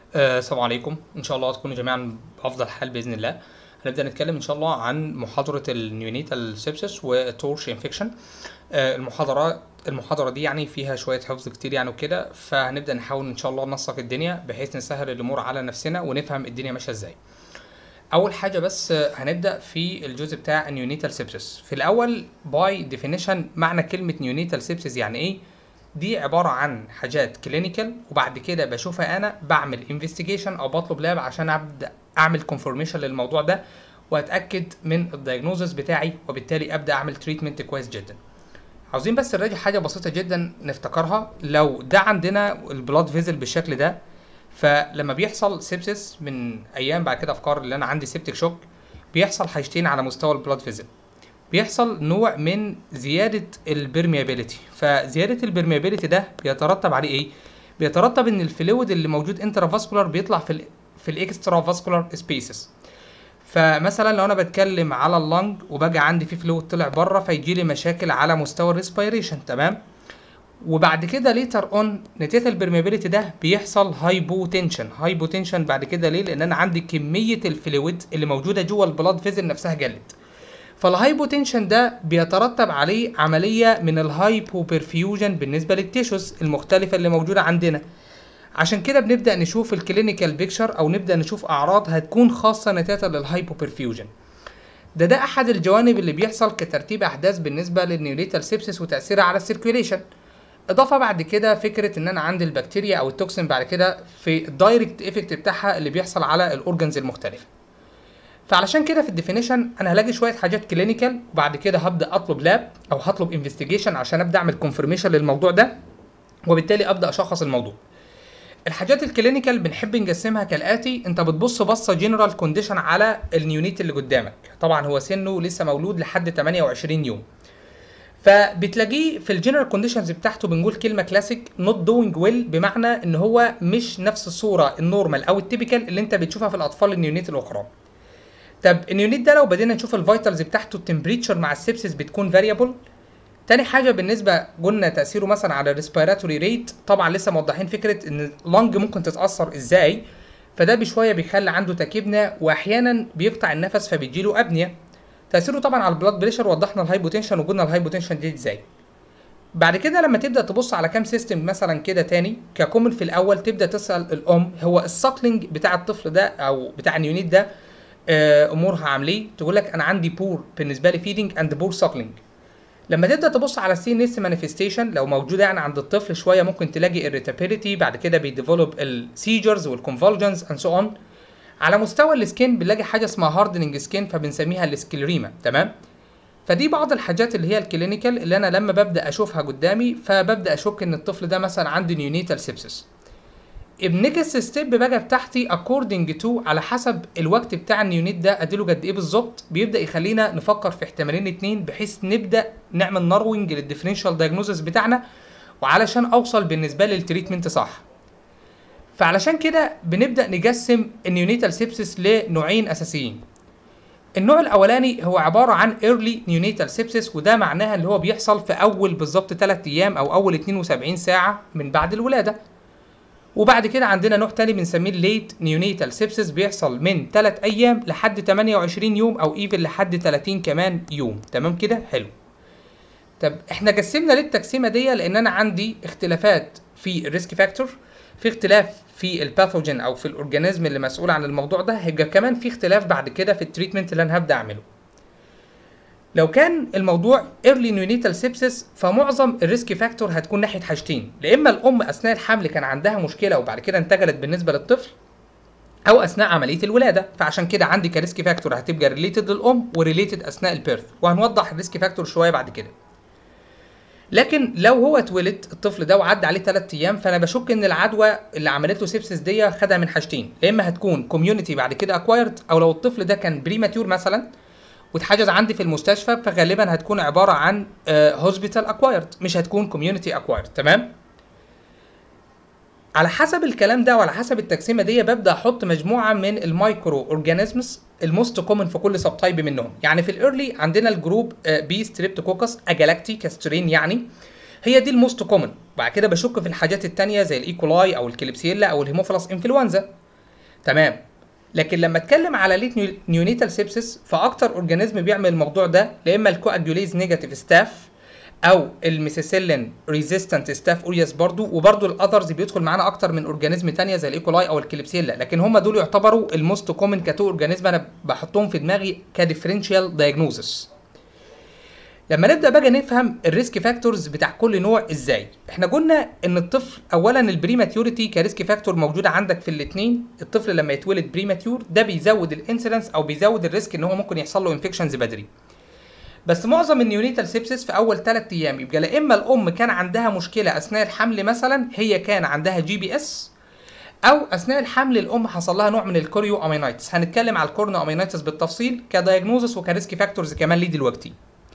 آه، السلام عليكم ان شاء الله تكونوا جميعا بافضل حال باذن الله هنبدا نتكلم ان شاء الله عن محاضره النيونيتال سيبسس والتورش انفكشن المحاضره المحاضره دي يعني فيها شويه حفظ كتير يعني وكده فهنبدا نحاول ان شاء الله ننسق الدنيا بحيث نسهل الامور على نفسنا ونفهم الدنيا ماشيه ازاي اول حاجه بس آه، هنبدا في الجزء بتاع النيونيتال سيبسس في الاول باي ديفينيشن معنى كلمه نيونيتال سيبسس يعني ايه دي عباره عن حاجات كلينيكال وبعد كده بشوفها انا بعمل انفستيجيشن او بطلب لاب عشان ابدا اعمل كونفورميشن للموضوع ده واتاكد من الدايجنوزس بتاعي وبالتالي ابدا اعمل تريتمنت كويس جدا عاوزين بس نراجع حاجه بسيطه جدا نفتكرها لو ده عندنا البلاد فيزل بالشكل ده فلما بيحصل سيبسس من ايام بعد كده افكار اللي انا عندي سيبتك شوك بيحصل حاجتين على مستوى البلاد فيزل بيحصل نوع من زياده البرميابيليتي فزياده البرميابيليتي ده بيترتب عليه ايه بيترتب ان الفلويد اللي موجود انترافاسكولار بيطلع في ال في الاكسترا فاسكولار سبيسز فمثلا لو انا بتكلم على اللنج وبقى عندي فيه فلويد طلع بره فيجي لي مشاكل على مستوى الريسبيريشن تمام وبعد كده ليتر اون نتيجه البرميابيليتي ده بيحصل هايبوتنشن هايبوتنشن بعد كده ليه لان انا عندي كميه الفلويد اللي موجوده جوه البلاد فيزل نفسها جلت فالهايبوتنشن ده بيترتب عليه عمليه من الهايبوبرفيوجن بالنسبه للتيشوز المختلفه اللي موجوده عندنا عشان كده بنبدا نشوف الكلينيكال بيكتشر او نبدا نشوف اعراض هتكون خاصه نتيجه للهايبوبرفيوجن ده ده احد الجوانب اللي بيحصل كترتيب احداث بالنسبه للنيوليتال سيبسيس وتاثيرها على السيركيوليشن اضافه بعد كده فكره ان انا عندي البكتيريا او التوكسين بعد كده في الدايركت افكت بتاعها اللي بيحصل على الاورجنز المختلفه فعلشان كده في الديفينيشن انا هلاقي شويه حاجات كلينيكال وبعد كده هبدا اطلب لاب او هطلب انفستيجيشن عشان ابدا اعمل كونفirmation للموضوع ده وبالتالي ابدا اشخص الموضوع الحاجات الكلينيكال بنحب نقسمها كالاتي انت بتبص بصه جنرال كونديشن على النيونيت اللي قدامك طبعا هو سنه لسه مولود لحد 28 يوم فبتلاقيه في الجنرال كونديشنز بتاعته بنقول كلمه كلاسيك نوت دوينج ويل بمعنى ان هو مش نفس الصوره النورمال او التيبيكال اللي انت بتشوفها في الاطفال النيونيت الاخرى طب النيونيت ده لو بدينا نشوف الفيتالز بتاعته التمبريتشر مع السبسس بتكون فاريبل تاني حاجه بالنسبه قلنا تاثيره مثلا على الريسبيراتوري ريت طبعا لسه موضحين فكره ان اللنج ممكن تتاثر ازاي فده بشويه بيخلي عنده تكبنه واحيانا بيقطع النفس فبيجيله ابنيه تاثيره طبعا على البلاد بريشر وضحنا الهايبوتنشن وقلنا الهايبوتنشن دي ازاي بعد كده لما تبدا تبص على كام سيستم مثلا كده تاني ككومن في الاول تبدا تسال الام هو الساكلينج بتاع الطفل ده او بتاع النيونيت ده آه، امورها عامله ايه تقول لك انا عندي بور بالنسبه لي فيدنج اند بور ساكلينج لما تبدا تبص على السي ان اس مانيفستيشن لو موجوده يعني عند الطفل شويه ممكن تلاقي irritability بعد كده بيديفلوب السيجرز والكونفولجنز اند سو اون على مستوى السكين بنلاقي حاجه اسمها هاردنج سكين فبنسميها السكليريما تمام فدي بعض الحاجات اللي هي الكلينيكال اللي انا لما ببدا اشوفها قدامي فببدا اشك ان الطفل ده مثلا عنده نيونيتال سيبسس النكست ستيب بقى بتاعتي اكوردنج تو على حسب الوقت بتاع النيونيت ده اديله قد ايه بالظبط بيبدا يخلينا نفكر في احتمالين اتنين بحيث نبدا نعمل ناروينج للديفرنشال دايجنوزس بتاعنا وعلشان اوصل بالنسبه لي للتريتمنت صح فعلشان كده بنبدا نقسم النيونيتال سيبسس لنوعين اساسيين النوع الاولاني هو عباره عن ايرلي نيونيتال سيبسس وده معناها اللي هو بيحصل في اول بالظبط 3 ايام او اول 72 ساعه من بعد الولاده وبعد كده عندنا نوع تاني بنسميه الليت نيونيتال سيبسس بيحصل من 3 ايام لحد 28 يوم او ايفن لحد 30 كمان يوم تمام كده حلو طب احنا قسمنا ليه التقسيمه دي لان انا عندي اختلافات في الريسك فاكتور في اختلاف في الباثوجين او في الاورجانيزم اللي مسؤول عن الموضوع ده هيبقى كمان في اختلاف بعد كده في التريتمنت اللي انا هبدا اعمله لو كان الموضوع ايرلي نيونيتال سيبسس فمعظم الريسك فاكتور هتكون ناحيه حاجتين لا اما الام اثناء الحمل كان عندها مشكله وبعد كده انتقلت بالنسبه للطفل او اثناء عمليه الولاده فعشان كده عندي كريسك فاكتور هتبقى ريليتد للام وريليتد اثناء البيرث وهنوضح الريسك فاكتور شويه بعد كده لكن لو هو اتولد الطفل ده وعدى عليه 3 ايام فانا بشك ان العدوى اللي عملت له سيبسس دي خدها من حاجتين يا اما هتكون كوميونتي بعد كده اكوايرد او لو الطفل ده كان بريماتيور مثلا واتحجز عندي في المستشفى فغالبا هتكون عباره عن هوسبيتال اكوايرد مش هتكون كوميونتي اكوايرد تمام على حسب الكلام ده وعلى حسب التقسيمه دي ببدا احط مجموعه من المايكرو اورجانيزمز الموست كومن في كل سب تايب منهم يعني في الايرلي عندنا الجروب بي ستريبتوكوكس اجالاكتي كاسترين يعني هي دي الموست كومن بعد كده بشك في الحاجات التانية زي الايكولاي او الكليبسيلا او الهيموفيلس انفلونزا تمام لكن لما اتكلم على ليت نيونيتال سيبسس فاكتر اورجانيزم بيعمل الموضوع ده يا اما الكواجوليز نيجاتيف ستاف او الميسيسيلين ريزيستنت ستاف اورياس برضو وبرضو الاذرز بيدخل معانا اكتر من اورجانيزم تانية زي الايكولاي او الكليبسيلا لكن هم دول يعتبروا الموست كومن كاتو اورجانيزم انا بحطهم في دماغي كديفرنشال دايجنوزس لما نبدا بقى نفهم الريسك فاكتورز بتاع كل نوع ازاي احنا قلنا ان الطفل اولا البريماتيوريتي كريسك فاكتور موجوده عندك في الاثنين الطفل لما يتولد بريماتيور ده بيزود الانسيدنس او بيزود الريسك ان هو ممكن يحصل له انفكشنز بدري بس معظم النيونيتال سيبسس في اول 3 ايام يبقى لا اما الام كان عندها مشكله اثناء الحمل مثلا هي كان عندها جي بي اس او اثناء الحمل الام حصل لها نوع من الكوريو امينايتس هنتكلم على الكورنو امينايتس بالتفصيل كدايجنوزس وكريسك فاكتورز كمان ليه دلوقتي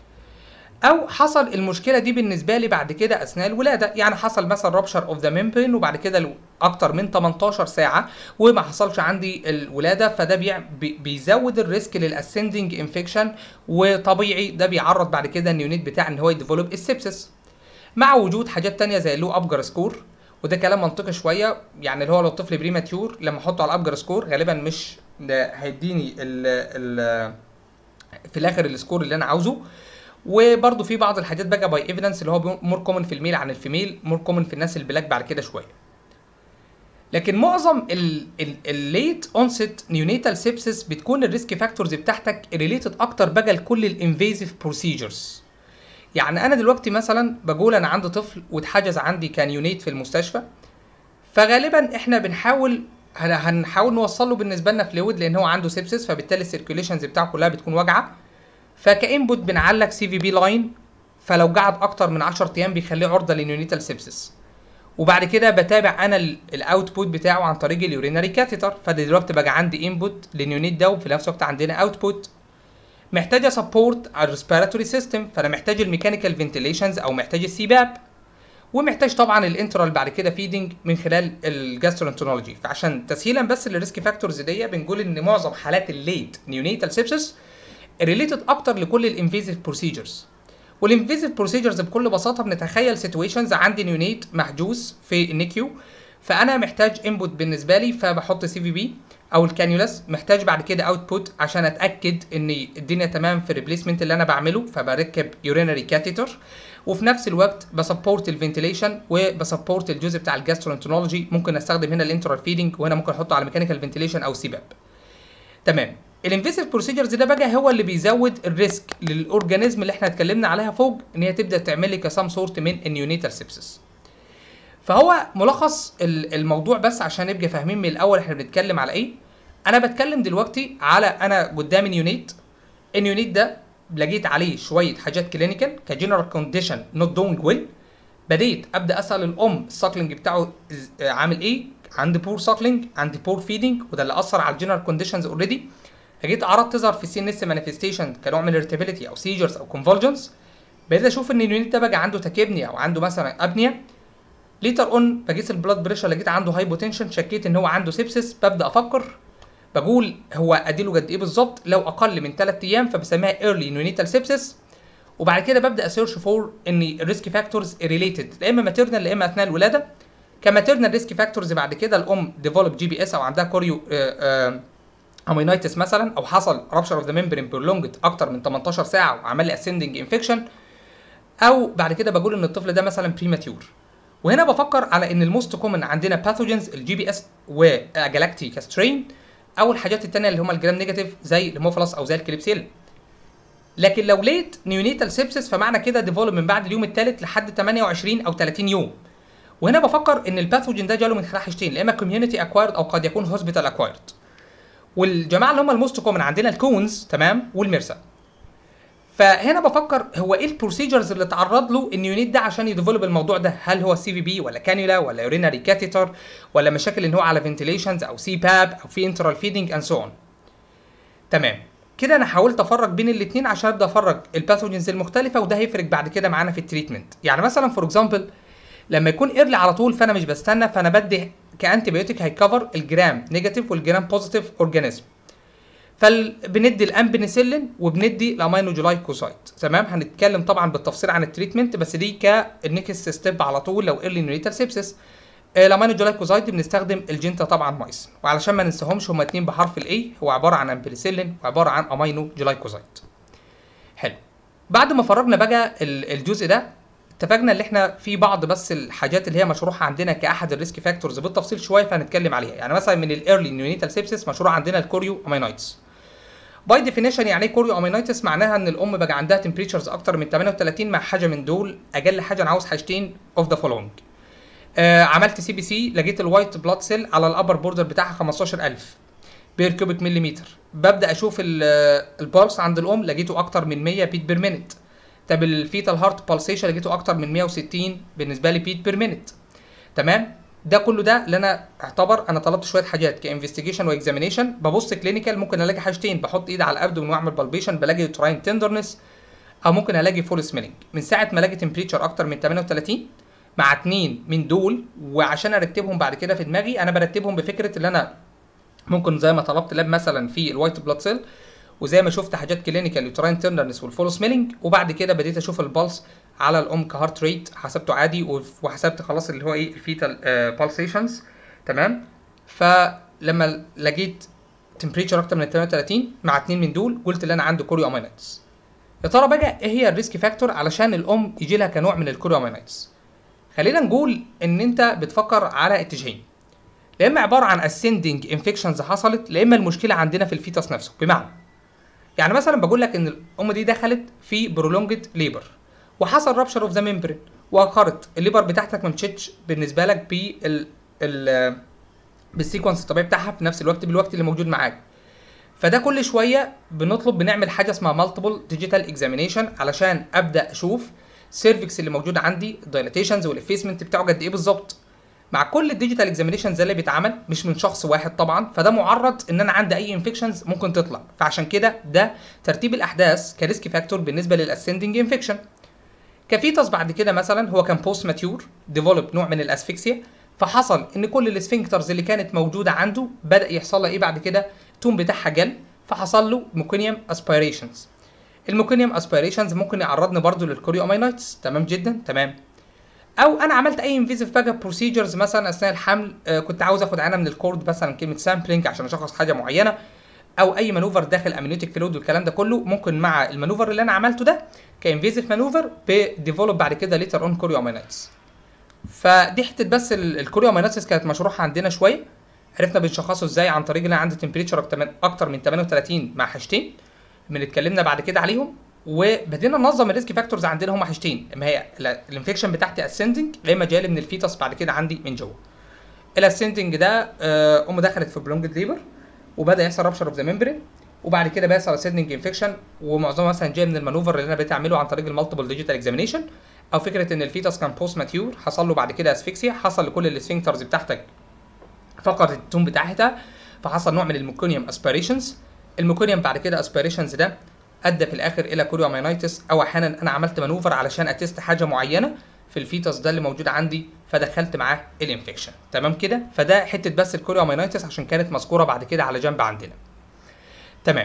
او حصل المشكله دي بالنسبه لي بعد كده اثناء الولاده يعني حصل مثلا رابشر اوف ذا ميمبرين وبعد كده اكتر من 18 ساعه وما حصلش عندي الولاده فده بيع بي بيزود الريسك للاسندنج انفكشن وطبيعي ده بيعرض بعد كده النيونيت بتاع ان هو يديفلوب السبسس مع وجود حاجات تانية زي اللو ابجر سكور وده كلام منطقي شويه يعني اللي هو لو الطفل بريماتيور لما احطه على الابجر سكور غالبا مش ده هيديني ال ال في الاخر السكور اللي انا عاوزه وبرده في بعض الحاجات بقى باي ايفيدنس اللي هو مور كومن في الميل عن الفيميل مور كومن في الناس البلاك بعد كده شويه لكن معظم الليت اونست نيونيتال سيبسس بتكون الريسك فاكتورز بتاعتك ريليتد اكتر بقى لكل الانفيزيف بروسيجرز يعني انا دلوقتي مثلا بقول انا عندي طفل واتحجز عندي كنيونيت في المستشفى فغالبا احنا بنحاول هنحاول نوصل له بالنسبه لنا فلويد لان هو عنده سيبسس فبالتالي السيركيوليشنز بتاعه كلها بتكون واجعه فكانبوت بنعلق سي في بي لاين فلو قعد اكتر من 10 ايام بيخليه عرضه لنيونيتال سيبسس وبعد كده بتابع انا الاوتبوت بتاعه عن طريق اليورينري كاثيتر فدلوقتي بقى عندي انبوت للنيونيت ده وفي نفس الوقت عندنا اوتبوت محتاجه سبورت على الريسبيراتوري سيستم فانا محتاج الميكانيكال فنتيليشنز او محتاج السيباب ومحتاج طبعا الانترال بعد كده فيدنج من خلال الجاسترونتولوجي فعشان تسهيلا بس للريسك فاكتورز دي بنقول ان معظم حالات الليت نيونيتال سيبسس ريليتد اكتر لكل الانفيزيف بروسيجرز والانفيزيف بروسيجرز بكل بساطه بنتخيل سيتويشنز عندي نيونيت محجوز في النيكيو فانا محتاج انبوت بالنسبه لي فبحط سي في بي او الكانيولاس محتاج بعد كده اوتبوت عشان اتاكد ان الدنيا تمام في الريبليسمنت اللي انا بعمله فبركب يورينري كاثيتر وفي نفس الوقت بسبورت الفنتيليشن وبسبورت الجزء بتاع الجاسترونتولوجي ممكن استخدم هنا الانترال فيدنج وهنا ممكن احطه على ميكانيكال فنتيليشن او سيباب تمام الانفيسيف بروسيجرز ده بقى هو اللي بيزود الريسك للاورجانيزم اللي احنا اتكلمنا عليها فوق ان هي تبدا تعمل لي كسام سورت من النيونيتال سيبسس فهو ملخص الموضوع بس عشان نبقى فاهمين من الاول احنا بنتكلم على ايه انا بتكلم دلوقتي على انا قدامي نيونيت النيونيت ده لقيت عليه شويه حاجات كلينيكال كجنرال كونديشن نوت دوينج ويل بديت ابدا اسال الام الساكلينج بتاعه عامل ايه عندي بور ساكلينج عندي بور فيدنج وده اللي اثر على الجنرال كونديشنز اوريدي لقيت اعراض تظهر في السي ان اس مانيفستيشن كنوع من الارتابيليتي او سيجرز او كونفولجنس بدات اشوف ان اليونيت ده بقى عنده تاكيبنيا او عنده مثلا ابنيا ليتر اون بقيس البلاد بريشر لقيت عنده هايبوتنشن شكيت ان هو عنده سيبسس ببدا افكر بقول هو اديله قد ايه بالظبط لو اقل من 3 ايام فبسميها ايرلي نيونيتال سيبسس وبعد كده ببدا اسيرش فور ان الريسك فاكتورز ريليتد لا اما ماتيرنال لا اما اثناء الولاده كماتيرنال ريسك فاكتورز بعد كده الام ديفلوب جي بي اس او عندها كوريو آآ آآ امينايتس مثلا او حصل رابشر اوف ذا ممبرين برولونجد اكتر من 18 ساعه وعمل لي اسندنج انفكشن او بعد كده بقول ان الطفل ده مثلا بريماتيور وهنا بفكر على ان الموست كومن عندنا باثوجنز الجي بي اس وجالاكتي كاسترين او الحاجات التانية اللي هم الجرام نيجاتيف زي الهيموفيلس او زي الكليبسيل لكن لو لقيت نيونيتال سيبسس فمعنى كده ديفولب من بعد اليوم الثالث لحد 28 او 30 يوم وهنا بفكر ان الباثوجين ده جاله من خلال حاجتين يا اما كوميونتي اكوايرد او قد يكون هوسبيتال اكوايرد والجماعه اللي هم الموست كومن عندنا الكونز تمام والميرسا فهنا بفكر هو ايه البروسيجرز اللي اتعرض له النيونيت ده عشان يديفلوب الموضوع ده هل هو سي في بي ولا كانيولا ولا يورينري كاثيتر ولا مشاكل ان هو على فنتيليشنز او سي باب او في انترال فيدنج اند سو اون تمام كده انا حاولت افرق بين الاثنين عشان ابدا افرق الباثوجينز المختلفه وده هيفرق بعد كده معانا في التريتمنت يعني مثلا فور اكزامبل لما يكون ايرلي على طول فانا مش بستنى فانا بدي كانتي بيوتيك هيكفر الجرام نيجاتيف والجرام بوزيتيف اورجانيزم فبندي الامبنسلين وبندي الامينو جلايكوزايد تمام هنتكلم طبعا بالتفصيل عن التريتمنت بس دي كالنكست ستيب على طول لو ايرلي نيونيتال سيبسس الامينو جلايكوزايد بنستخدم الجنتا طبعا مايس وعلشان ما ننساهمش هما اتنين بحرف الاي هو عباره عن امبنسلين وعباره عن امينو جلايكوزايد حلو بعد ما فرجنا بقى ال- الجزء ده اتفقنا ان احنا في بعض بس الحاجات اللي هي مشروحه عندنا كاحد الريسك فاكتورز بالتفصيل شويه فهنتكلم عليها يعني مثلا من الايرلي نيونيتال سيبسس مشروع عندنا الكوريو امينايتس باي ديفينيشن يعني ايه كوريو امينايتس معناها ان الام بقى عندها تمبريتشرز اكتر من 38 مع حاجه من دول اقل حاجه انا عاوز حاجتين اوف ذا فولوينج آه عملت سي بي سي لقيت الوايت بلاد سيل على الابر بوردر بتاعها 15000 بير كيوبيك مليمتر ببدا اشوف ال- البلس عند الام لقيته اكتر من 100 بيت بير مينت طب الفيتال هارت بالسيشن لقيته اكتر من 160 بالنسبه لي بيت بير مينت تمام ده كله ده اللي انا اعتبر انا طلبت شويه حاجات كانفستيجيشن واكزامينيشن ببص كلينيكال ممكن الاقي حاجتين بحط ايد على الابدومن واعمل بالبيشن بلاقي تراين تندرنس او ممكن الاقي فول سميلنج من ساعه ما الاقي تمبريتشر اكتر من 38 مع اتنين من دول وعشان ارتبهم بعد كده في دماغي انا برتبهم بفكره اللي انا ممكن زي ما طلبت لاب مثلا في الوايت بلاد سيل وزي ما شفت حاجات كلينيكال يوتراين تندرنس والفول سميلنج وبعد كده بديت اشوف البلس على الام كهارت ريت حسبته عادي وف- وحسبت خلاص اللي هو ايه الفيتال بالسيشنز تمام فلما لقيت تمبريتشر اكتر من 38 مع اتنين من دول قلت اللي انا عنده كوريو امينايتس يا ترى بقى ايه هي الريسك فاكتور علشان الام يجي لها كنوع من الكوريو امينايتس خلينا نقول ان انت بتفكر على اتجاهين يا اما عباره عن اسندنج انفكشنز حصلت يا اما المشكله عندنا في الفيتس نفسه بمعنى يعني مثلا بقول لك ان الام دي دخلت في برولونجد ليبر وحصل رابشر اوف ذا ميمبرين واخرت الليبر بتاعتك ما مشيتش بالنسبه لك بال ال بالسيكونس الطبيعي بتاعها في نفس الوقت بالوقت اللي موجود معاك فده كل شويه بنطلب بنعمل حاجه اسمها مالتيبل ديجيتال اكزامينيشن علشان ابدا اشوف السيرفكس اللي موجود عندي الدايلاتيشنز والافيسمنت بتاعه قد ايه بالظبط مع كل الديجيتال اكزامينيشنز اللي بيتعمل مش من شخص واحد طبعا فده معرض ان انا عندي اي انفكشنز ممكن تطلع فعشان كده ده ترتيب الاحداث كريسك فاكتور بالنسبه للاسندنج انفكشن كفيتس بعد كده مثلا هو كان بوست ماتيور ديفلوب نوع من الاسفكسيا فحصل ان كل الاسفنكترز اللي كانت موجوده عنده بدا يحصل لها ايه بعد كده التون بتاعها جل فحصل له ميكونيوم اسبيريشنز الميكونيوم اسبيريشنز ممكن يعرضني برضو للكوريو امينايتس تمام جدا تمام او انا عملت اي انفيزيف بقى بروسيجرز مثلا اثناء الحمل آه كنت عاوز اخد عنها من الكورد مثلا كلمه سامبلينج عشان اشخص حاجه معينه او اي مانوفر داخل امنيوتيك فلويد والكلام ده كله ممكن مع المانوفر اللي انا عملته ده كانفيزيف مانوفر بديفلوب بعد كده ليتر اون كوريو امينايتس فدي حته بس الكوريو امينايتس كانت مشروحه عندنا شويه عرفنا بنشخصه ازاي عن طريق ان انا عندي تمبريتشر اكتر من 38 مع حاجتين من اتكلمنا بعد كده عليهم وبدينا ننظم الريسك فاكتورز عندنا هم حاجتين ما هي الانفكشن بتاعتي اسندنج يا اما جاي من الفيتس بعد كده عندي من جوه الاسندنج ده آه، ام دخلت في بلونجد ليبر وبدا يحصل رابشر اوف ذا ميمبرين وبعد كده بيحصل اسندنج انفكشن ومعظمها مثلا جاي من المانوفر اللي انا بقيت اعمله عن طريق المالتيبل ديجيتال اكزامينيشن او فكره ان الفيتس كان بوست ماتيور حصل له بعد كده اسفكسيا حصل لكل الاسفنكترز بتاعتك فقدت التون بتاعتها فحصل نوع من الميكونيوم اسبيريشنز الميكونيوم بعد كده اسبيريشنز ده ادى في الاخر الى كوريو امينايتس او احيانا انا عملت مانوفر علشان اتست حاجه معينه في الفيتس ده اللي موجود عندي فدخلت معاه الانفكشن تمام كده فده حته بس الكوريو امينايتس عشان كانت مذكوره بعد كده على جنب عندنا تمام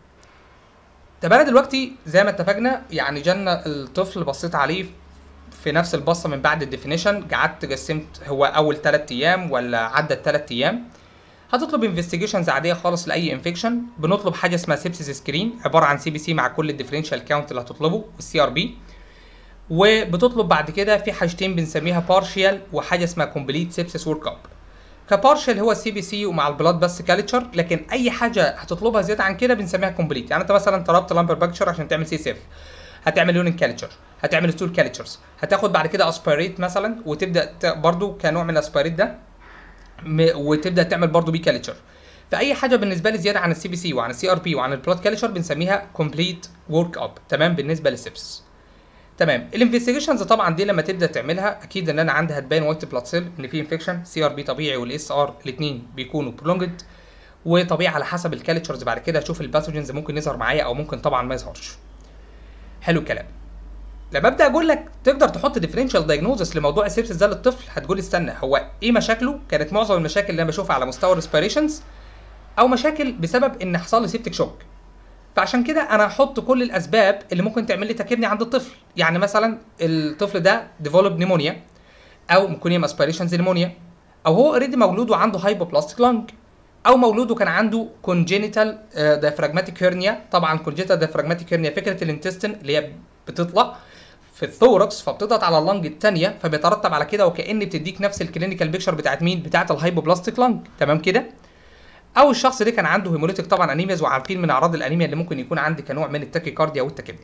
طب انا دلوقتي زي ما اتفقنا يعني جالنا الطفل بصيت عليه في نفس البصه من بعد الديفينيشن قعدت قسمت هو اول 3 ايام ولا عدى 3 ايام هتطلب انفستيجيشنز عاديه خالص لاي انفكشن بنطلب حاجه اسمها سيبسيس سكرين عباره عن سي بي سي مع كل الديفرنشال كاونت اللي هتطلبه والسي ار بي وبتطلب بعد كده في حاجتين بنسميها بارشيال وحاجه اسمها كومبليت سيبسيس ورك اب كبارشل هو السي بي سي ومع البلاد بس كالتشر لكن اي حاجه هتطلبها زياده عن كده بنسميها كومبليت يعني انت مثلا طلبت لامبر باكتشر عشان تعمل سي سيف هتعمل يونين كالتشر هتعمل ستول كالتشرز هتاخد بعد كده اسبيريت مثلا وتبدا ت- برضو كنوع من الاسبيريت ده م- وتبدا تعمل برضو بي كالتشر فاي حاجه بالنسبه لي زياده عن السي بي سي وعن السي ار بي وعن البلاد كالتشر بنسميها كومبليت ورك اب تمام بالنسبه للسبسس تمام الانفستيجيشنز طبعا دي لما تبدا تعملها اكيد ان انا عندي هتبان وايت بلاد سيل ان في انفكشن سي ار بي طبيعي والاس ار الاثنين بيكونوا برولونجد وطبيعي على حسب الكالتشرز بعد كده اشوف الباثوجنز ممكن يظهر معايا او ممكن طبعا ما يظهرش حلو الكلام لما ابدا اقول لك تقدر تحط ديفرنشال دايجنوزس لموضوع السيبسس ده للطفل هتقول استنى هو ايه مشاكله كانت معظم المشاكل اللي انا بشوفها على مستوى الريسبيريشنز او مشاكل بسبب ان حصل لي سيبتك شوك فعشان كده انا هحط كل الاسباب اللي ممكن تعمل لي تكبني عند الطفل يعني مثلا الطفل ده ديفلوب نيمونيا او ميكونيوم اسبيريشنز نيمونيا او هو اوريدي مولود وعنده هايبوبلاستيك لانج او مولود وكان عنده كونجينيتال ديافراجماتيك هيرنيا طبعا كونجينيتال ديافراجماتيك هيرنيا فكره الانتستين اللي هي بتطلع في الثوركس فبتضغط على اللنج الثانيه فبيترتب على كده وكان بتديك نفس الكلينيكال بيكشر بتاعت مين بتاعت الهايبوبلاستيك لانج تمام كده او الشخص ده كان عنده هيموليتيك طبعا انيمياز وعارفين من اعراض الانيميا اللي ممكن يكون عندي كنوع من التاكيكارديا والتكبد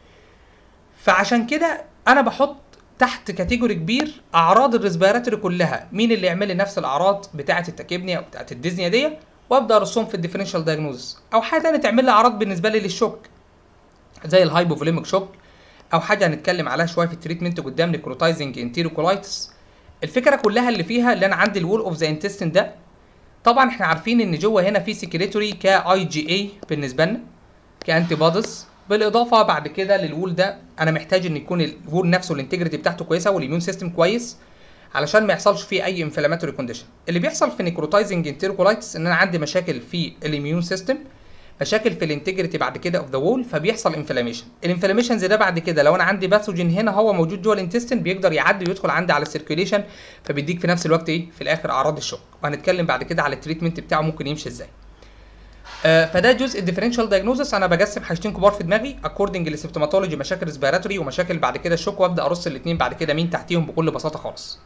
فعشان كده انا بحط تحت كاتيجوري كبير اعراض الريسبيراتوري كلها مين اللي يعمل لي نفس الاعراض بتاعه التكبنيا او بتاعه الديزنيا دي وابدا ارسم في الديفرنشال دايجنوزس او حاجه ثانيه تعمل لي اعراض بالنسبه لي للشوك زي الهايبوفوليميك شوك او حاجه هنتكلم عليها شويه في التريتمنت قدام نيكروتايزنج انتيروكولايتس الفكره كلها اللي فيها اللي انا عندي الوول اوف ذا انتستين ده طبعا احنا عارفين ان جوه هنا في سكريتوري كاي جي اي بالنسبه لنا كانتي بوديز بالاضافه بعد كده للوول ده انا محتاج ان يكون الوول نفسه الانتجريتي بتاعته كويسه والاميون سيستم كويس علشان ما يحصلش فيه اي انفلاماتوري كونديشن اللي بيحصل في نيكروتايزنج انتيروكولايتس ان انا عندي مشاكل في الاميون سيستم مشاكل في الانتجريتي بعد كده اوف ذا وول فبيحصل انفلاميشن الانفلاميشنز ده بعد كده لو انا عندي باثوجين هنا هو موجود جوه الانتستين بيقدر يعدي ويدخل عندي على السيركيوليشن فبيديك في نفس الوقت ايه في الاخر اعراض الشوك وهنتكلم بعد كده على التريتمنت بتاعه ممكن يمشي ازاي آه فده جزء الديفرنشال دايجنوزس انا بقسم حاجتين كبار في دماغي اكوردنج للسيمتوماتولوجي مشاكل ريسبيراتوري ومشاكل بعد كده الشوك وابدا ارص الاثنين بعد كده مين تحتيهم بكل بساطه خالص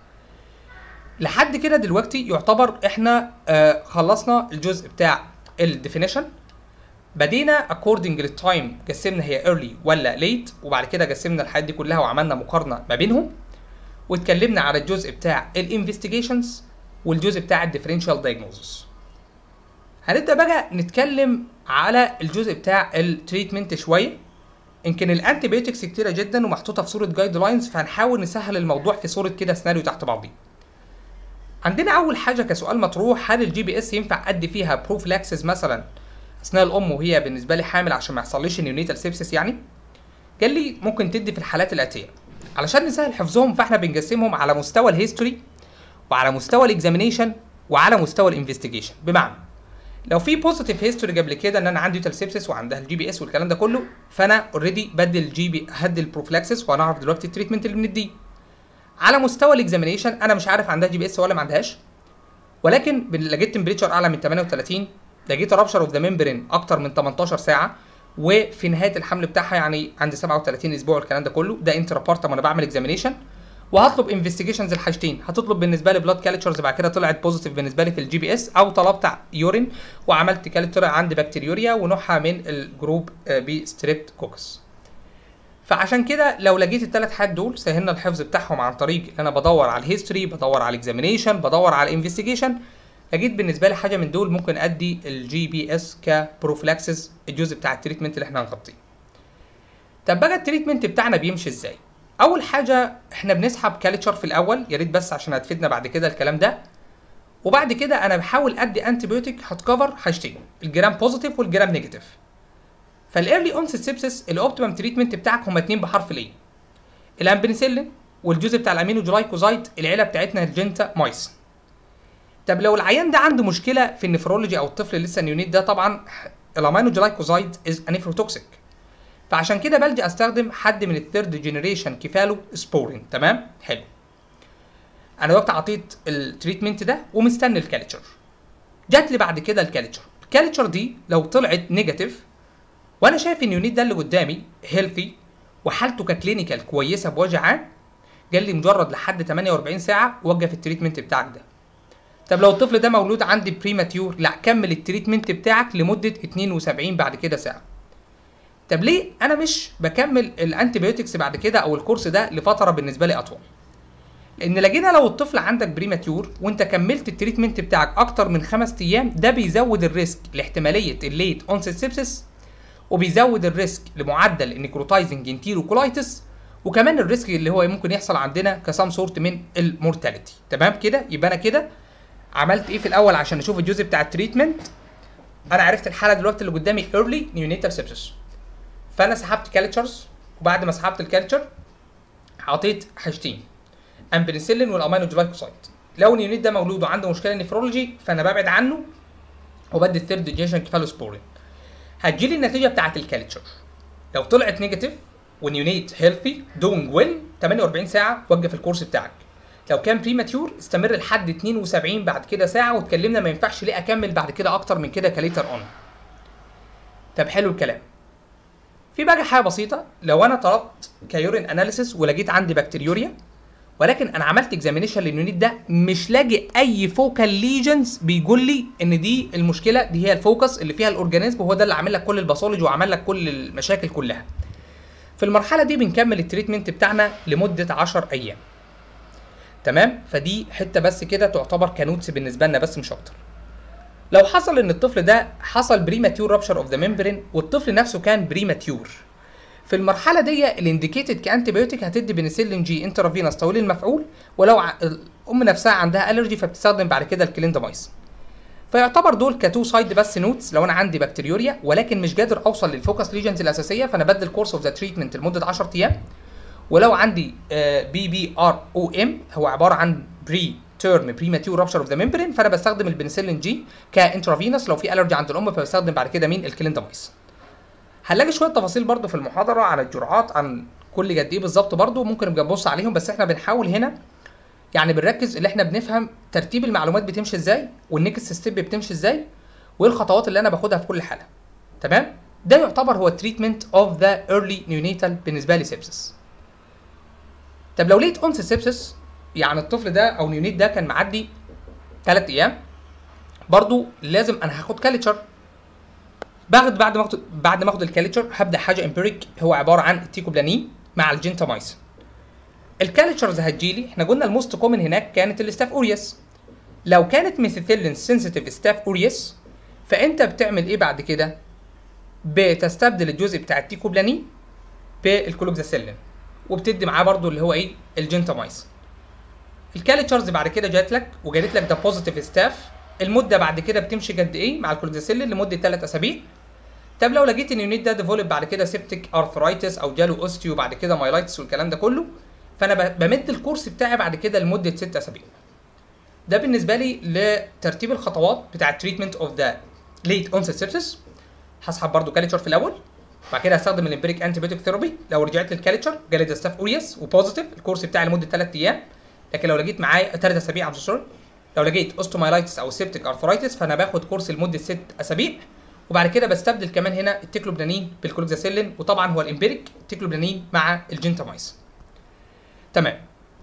لحد كده دلوقتي يعتبر احنا آه خلصنا الجزء بتاع الديفينيشن بدينا اكوردنج للتايم قسمنا هي ايرلي ولا ليت وبعد كده قسمنا الحاجات دي كلها وعملنا مقارنه ما بينهم واتكلمنا على الجزء بتاع الانفستيجيشنز والجزء بتاع الديفرنشال دايجنوزس هنبدا بقى نتكلم على الجزء بتاع التريتمنت شويه يمكن الانتي بيوتكس كتيره جدا ومحطوطه في صوره جايد لاينز فهنحاول نسهل الموضوع في صوره كده سيناريو تحت بعضيه عندنا اول حاجه كسؤال مطروح هل الجي بي اس ينفع ادي فيها بروفلاكسس مثلا اثناء الام وهي بالنسبه لي حامل عشان ما يحصليش نيونيتال سيبسس يعني قال لي ممكن تدي في الحالات الاتيه علشان نسهل حفظهم فاحنا بنقسمهم على مستوى الهيستوري وعلى مستوى الاكزامينيشن وعلى مستوى الانفستيجيشن بمعنى لو في بوزيتيف هيستوري قبل كده ان انا عندي يوتال سيبسس وعندها الجي بي اس والكلام ده كله فانا اوريدي بدي الجي بي هدي البروفلاكسس وهنعرف دلوقتي التريتمنت اللي بنديه على مستوى الاكزامينيشن انا مش عارف عندها جي بي اس ولا ما عندهاش ولكن لقيت تمبريتشر اعلى من 38 لقيت رابشر اوف ذا ممبرين اكتر من 18 ساعه وفي نهايه الحمل بتاعها يعني عند 37 اسبوع الكلام ده كله ده انترا بارتم وانا بعمل اكزامينيشن وهطلب انفستيجيشنز الحاجتين هتطلب بالنسبه لي بلاد كالتشرز بعد كده طلعت بوزيتيف بالنسبه لي في الجي بي اس او طلبت يورين وعملت كالت طلع عندي بكتيريوريا ونوعها من الجروب بي ستريبت كوكس فعشان كده لو لقيت الثلاث حاجات دول سهلنا الحفظ بتاعهم عن طريق ان انا بدور على الهيستوري بدور على الاكزامينيشن بدور على الانفستيجيشن لقيت بالنسبه لي حاجه من دول ممكن ادي الجي بي اس كبروفلاكسس الجزء بتاع التريتمنت اللي احنا هنغطيه طب بقى التريتمنت بتاعنا بيمشي ازاي اول حاجه احنا بنسحب كالتشر في الاول يا ريت بس عشان هتفيدنا بعد كده الكلام ده وبعد كده انا بحاول ادي انتي بيوتيك هتكفر حاجتين الجرام بوزيتيف والجرام نيجاتيف فالايرلي اونست سيبسس الاوبتيمم تريتمنت بتاعك هما اتنين بحرف الاي الامبنسلين والجزء بتاع الامينو جلايكوزايد العيله بتاعتنا الجنتا مايسن طب لو العيان ده عنده مشكله في النفرولوجي او الطفل لسه نيونيت ده طبعا الامينو جلايكوزايد از انيفروتوكسيك فعشان كده بلجأ استخدم حد من الثيرد جينيريشن كيفالو سبورين تمام حلو انا وقت عطيت التريتمنت ده ومستني الكالتشر جات لي بعد كده الكالتشر الكالتشر دي لو طلعت نيجاتيف وانا شايف ان اليونيت ده اللي قدامي هيلثي وحالته ككلينيكال كويسه بوجه عام قال لي مجرد لحد 48 ساعه وقف التريتمنت بتاعك ده طب لو الطفل ده مولود عندي بريماتيور لا كمل التريتمنت بتاعك لمده 72 بعد كده ساعه طب ليه انا مش بكمل الانتي بيوتكس بعد كده او الكورس ده لفتره بالنسبه لي اطول لان لقينا لو الطفل عندك بريماتيور وانت كملت التريتمنت بتاعك اكتر من خمس ايام ده بيزود الريسك لاحتماليه الليت اونست سيبسس وبيزود الريسك لمعدل النيكروتايزنج انتيرو كولايتس وكمان الريسك اللي هو ممكن يحصل عندنا كسام سورت من المورتاليتي تمام كده يبقى انا كده عملت ايه في الاول عشان اشوف الجزء بتاع التريتمنت انا عرفت الحاله دلوقتي اللي قدامي ايرلي نيونيتال سيبسس فانا سحبت كالتشرز وبعد ما سحبت الكالتشر حطيت حاجتين امبنسلين والامينو جلايكوسايد لو اليونيت ده مولود وعنده مشكله نفرولوجي فانا ببعد عنه وبدي الثيرد جينيريشن كيفالوسبورين هتجي لي النتيجه بتاعت الكالتشر لو طلعت نيجاتيف ونيونيت هيلثي دوينج ويل 48 ساعه وقف الكورس بتاعك لو كان بريماتيور استمر لحد 72 بعد كده ساعه واتكلمنا ما ينفعش ليه اكمل بعد كده اكتر من كده كليتر اون طب حلو الكلام في بقى حاجه بسيطه لو انا طلبت كيورين اناليسيس ولقيت عندي بكتيريوريا ولكن انا عملت اكزامينيشن لليونيت ده مش لاقي اي فوكال ليجنز بيقول لي ان دي المشكله دي هي الفوكس اللي فيها الاورجانيزم وهو ده اللي عامل لك كل الباثولوجي وعمل لك كل المشاكل كلها في المرحله دي بنكمل التريتمنت بتاعنا لمده 10 ايام تمام فدي حته بس كده تعتبر كنوتس بالنسبه لنا بس مش اكتر لو حصل ان الطفل ده حصل بريماتيور رابشر اوف ذا ممبرين والطفل نفسه كان بريماتيور في المرحله دي الانديكيتد كانتيبيوتيك هتدي بنسلين جي انترافينوس طويل المفعول ولو ع... الام نفسها عندها الرجي فبتستخدم بعد كده الكليندامايسين فيعتبر دول كتو سايد بس نوتس لو انا عندي بكتيريوريا ولكن مش قادر اوصل للفوكس ليجنز الاساسيه فانا بدل كورس اوف ذا تريتمنت لمده 10 ايام ولو عندي بي بي ار او ام هو عباره عن بري تيرم بريماتيور رابشر اوف ذا ممبرين فانا بستخدم البنسلين جي كانترافينوس لو في الرجي عند الام فبستخدم بعد كده مين الكليندامايسين هنلاقي شويه تفاصيل برضو في المحاضره عن الجرعات عن كل قد ايه بالظبط برضو ممكن نبقى نبص عليهم بس احنا بنحاول هنا يعني بنركز اللي احنا بنفهم ترتيب المعلومات بتمشي ازاي والنكست ستيب بتمشي ازاي وايه الخطوات اللي انا باخدها في كل حاله تمام ده يعتبر هو التريتمنت اوف ذا ايرلي نيونيتال بالنسبه لي سيبسس طب لو لقيت اونس سيبسس يعني الطفل ده او نيونيت ده كان معدي 3 ايام برضو لازم انا هاخد كالتشر باخد بعد ما اخد بعد ما اخد الكالتشر هبدا حاجه امبيريك هو عباره عن التيكوبلانين مع الجنتامايسين الكالتشرز هتجيلي احنا قلنا الموست كومن هناك كانت الستاف اوريوس لو كانت ميثيلين سنسيتيف ستاف اوريوس فانت بتعمل ايه بعد كده بتستبدل الجزء بتاع التيكوبلانين بالكلوكزاسيلين وبتدي معاه برضو اللي هو ايه الجنتامايسين الكالتشرز بعد كده جات لك وجابت لك ده بوزيتيف ستاف المده بعد كده بتمشي قد ايه مع الكلوكزاسيلين لمده 3 اسابيع طب لو لقيت ان اليونيت ده ديفولب بعد كده سيبتيك ارثرايتس او جاله اوستيو بعد كده مايلايتس والكلام ده كله فانا بمد الكورس بتاعي بعد كده لمده 6 اسابيع ده بالنسبه لي لترتيب الخطوات بتاع التريتمنت اوف ذا ليت اونست سيبسس هسحب برده كالتشر في الاول بعد كده هستخدم الامبيريك انتيبيوتيك ثيرابي لو رجعت للكالتشر جالي ده ستاف اوريوس وبوزيتيف الكورس بتاعي لمده 3 ايام لكن لو لقيت معايا 3 اسابيع عم سوري لو لقيت اوستومايلايتس او سيبتيك ارثرايتس فانا باخد كورس لمده 6 اسابيع وبعد كده بستبدل كمان هنا التيكلوبلانين بالكلوكزاسيلين وطبعا هو الامبيريك التيكلوبلانين مع الجنتامايسين تمام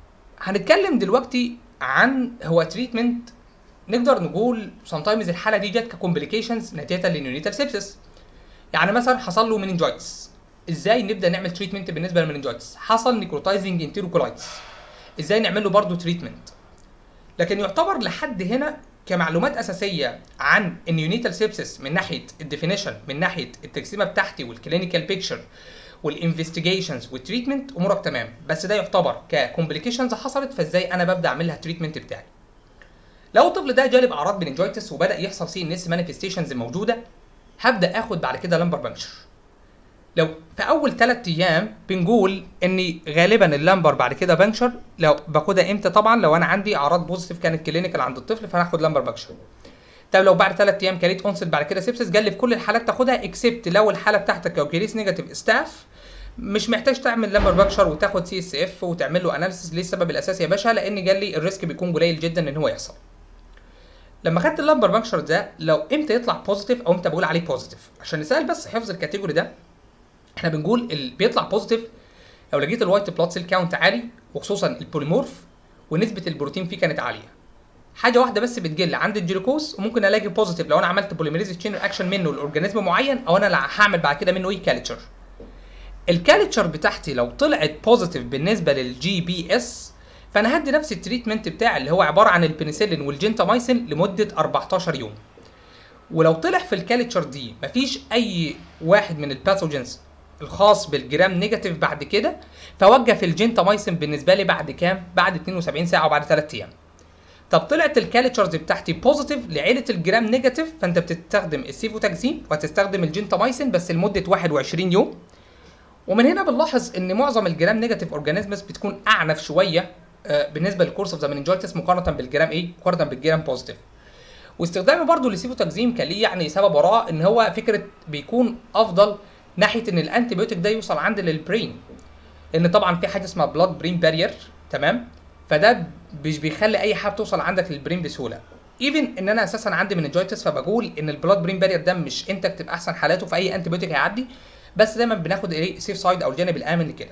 هنتكلم دلوقتي عن هو تريتمنت نقدر نقول سام تايمز الحاله دي جت ككومبليكيشنز نتيجه للنيونيتال سيبسس يعني مثلا حصل له مننجايتس ازاي نبدا نعمل تريتمنت بالنسبه للمننجايتس حصل نيكروتايزنج انتيروكولايتس ازاي نعمل له برضه تريتمنت لكن يعتبر لحد هنا كمعلومات اساسيه عن النيونيتال سيبسس من ناحيه الديفينيشن من ناحيه التقسيمه بتاعتي والكلينيكال بيكتشر والانفستيجيشنز والتريتمنت امورك تمام بس ده يعتبر ككومبليكيشنز حصلت فازاي انا ببدا اعمل لها التريتمنت بتاعي لو الطفل ده جالب اعراض مننجايتس وبدا يحصل سي ان اس مانيفستيشنز موجوده هبدا اخد بعد كده لمبر بنكشر لو في اول ثلاث ايام بنقول اني غالبا اللمبر بعد كده بنكشر لو باخدها امتى طبعا لو انا عندي اعراض بوزيتيف كانت كلينيكال عند الطفل فهاخد لمبر بنكشر طب لو بعد ثلاث ايام كليت اونست بعد كده سيبسس قال لي في كل الحالات تاخدها اكسبت لو الحاله بتاعتك لو كريس نيجاتيف ستاف مش محتاج تعمل لمبر بكشر وتاخد سي اس اف وتعمل له اناليسيس ليه السبب الاساسي يا باشا لان قال لي الريسك بيكون قليل جدا ان هو يحصل لما خدت اللمبر بنكشر ده لو امتى يطلع بوزيتيف او امتى بقول عليه بوزيتيف عشان نسال بس حفظ الكاتيجوري ده احنا بنقول اللي بيطلع بوزيتيف لو لقيت الوايت بلاد سيل كاونت عالي وخصوصا البوليمورف ونسبه البروتين فيه كانت عاليه حاجه واحده بس بتقل عند الجلوكوز وممكن الاقي بوزيتيف لو انا عملت بوليميريز تشين اكشن منه لاورجانيزم معين او انا اللي هعمل بعد كده منه ايه كالتشر الكالتشر بتاعتي لو طلعت بوزيتيف بالنسبه للجي بي اس فانا هدي نفس التريتمنت بتاعي اللي هو عباره عن البنسلين والجنتامايسين لمده 14 يوم ولو طلع في الكالتشر دي مفيش اي واحد من الباثوجينز الخاص بالجرام نيجاتيف بعد كده فوقف الجنتامايسين بالنسبه لي بعد كام؟ بعد 72 ساعه وبعد 3 ايام. طب طلعت الكالتشرز بتاعتي بوزيتيف لعيله الجرام نيجاتيف فانت بتستخدم السيفوتاكسين وهتستخدم الجنتامايسين بس لمده 21 يوم. ومن هنا بنلاحظ ان معظم الجرام نيجاتيف اورجانيزمز بتكون اعنف شويه بالنسبه للكورس اوف ذا مننجايتس مقارنه بالجرام ايه؟ مقارنه بالجرام بوزيتيف. واستخدامي برضو للسيفوتاكزيم كان ليه يعني سبب وراه ان هو فكره بيكون افضل ناحيه ان الانتي بيوتيك ده يوصل عند للبرين لان طبعا في حاجه اسمها بلاد برين بارير تمام فده مش بيخلي اي حاجه توصل عندك للبرين بسهوله ايفن ان انا اساسا عندي مننجايتس فبقول ان البلاد برين بارير ده مش انتكت باحسن حالاته في اي انتي بيوتيك هيعدي بس دايما بناخد ايه سيف سايد او الجانب الامن لكده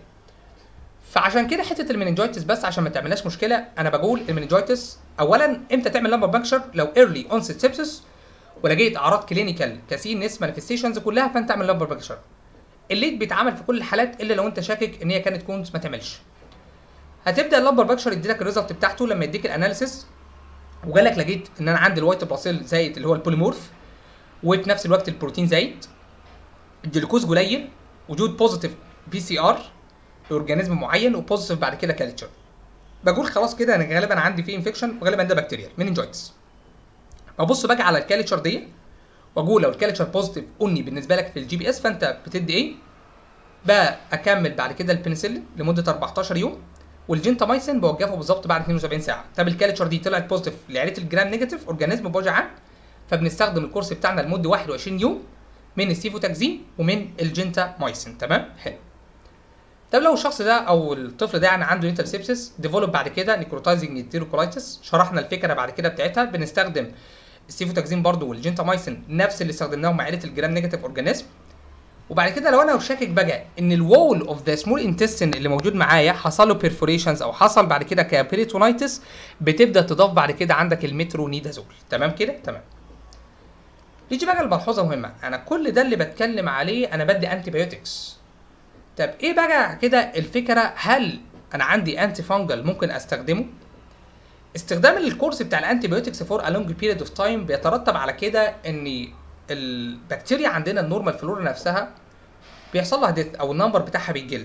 فعشان كده حته المننجايتس بس عشان ما تعملناش مشكله انا بقول المننجايتس اولا امتى تعمل لمبر بانكشر لو ايرلي اونست سيبسس ولقيت اعراض كلينيكال كسينس مانيفستيشنز كلها فانت اعمل لمبر بانكشر الليد بيتعمل في كل الحالات الا لو انت شاكك ان هي كانت كونز ما تعملش هتبدا اللمبر بانكشر يديلك الريزلت بتاعته لما يديك الاناليسيس وجالك لقيت ان انا عندي الوايت بلاسيل زايد اللي هو البوليمورف وفي نفس الوقت البروتين زايد الجلوكوز قليل وجود بوزيتيف بي سي ار لاورجانيزم معين وبوزيتيف بعد كده كالتشر بقول خلاص كده انا غالبا عندي فيه انفكشن وغالبا ده بكتيريال مننجايتس ببص بقى على الكالتشر دي واقول لو الكالتشر بوزيتيف اني بالنسبه لك في الجي بي اس فانت بتدي ايه بقى اكمل بعد كده البنسلين لمده 14 يوم والجنتامايسين بوقفه بالظبط بعد 72 ساعه طب الكالتشر دي طلعت بوزيتيف لعيله الجرام نيجاتيف اورجانيزم بوجه عام فبنستخدم الكورس بتاعنا لمده 21 يوم من السيفوتاكزين ومن الجنتامايسين تمام حلو طب لو الشخص ده او الطفل ده يعني عنده نيتال سيبسيس ديفلوب بعد كده نيكروتايزنج انتيروكولايتس شرحنا الفكره بعد كده بتاعتها بنستخدم السيفوتاكزين برضو والجنتامايسين نفس اللي استخدمناهم مع عيله الجرام نيجاتيف اورجانيزم وبعد كده لو انا شاكك بقى ان الوول اوف ذا سمول انتستين اللي موجود معايا حصل له بيرفوريشنز او حصل بعد كده كابيريتونايتس بتبدا تضاف بعد كده عندك المترونيدازول تمام كده تمام نيجي بقى لملحوظه مهمه انا كل ده اللي بتكلم عليه انا بدي انتي بايوتكس طب ايه بقى كده الفكره هل انا عندي انتي فانجل ممكن استخدمه استخدام الكورس بتاع الانتي بايوتكس فور ا لونج بيريد اوف تايم بيترتب على كده ان البكتيريا عندنا النورمال فلورا نفسها بيحصل لها ديث او النمبر بتاعها بيقل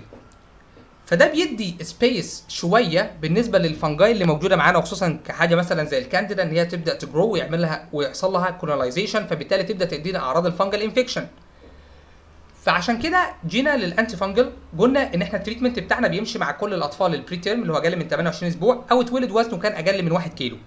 فده بيدي سبيس شويه بالنسبه للفنجاي اللي موجوده معانا وخصوصا كحاجه مثلا زي الكانديدا ان هي تبدا تجرو ويعمل لها ويحصل لها كولونايزيشن فبالتالي تبدا تدينا اعراض الفنجل انفكشن فعشان كده جينا للانتي فانجل قلنا ان احنا التريتمنت بتاعنا بيمشي مع كل الاطفال البري تيرم اللي هو اقل من 28 اسبوع او اتولد وزنه كان اقل من 1 كيلو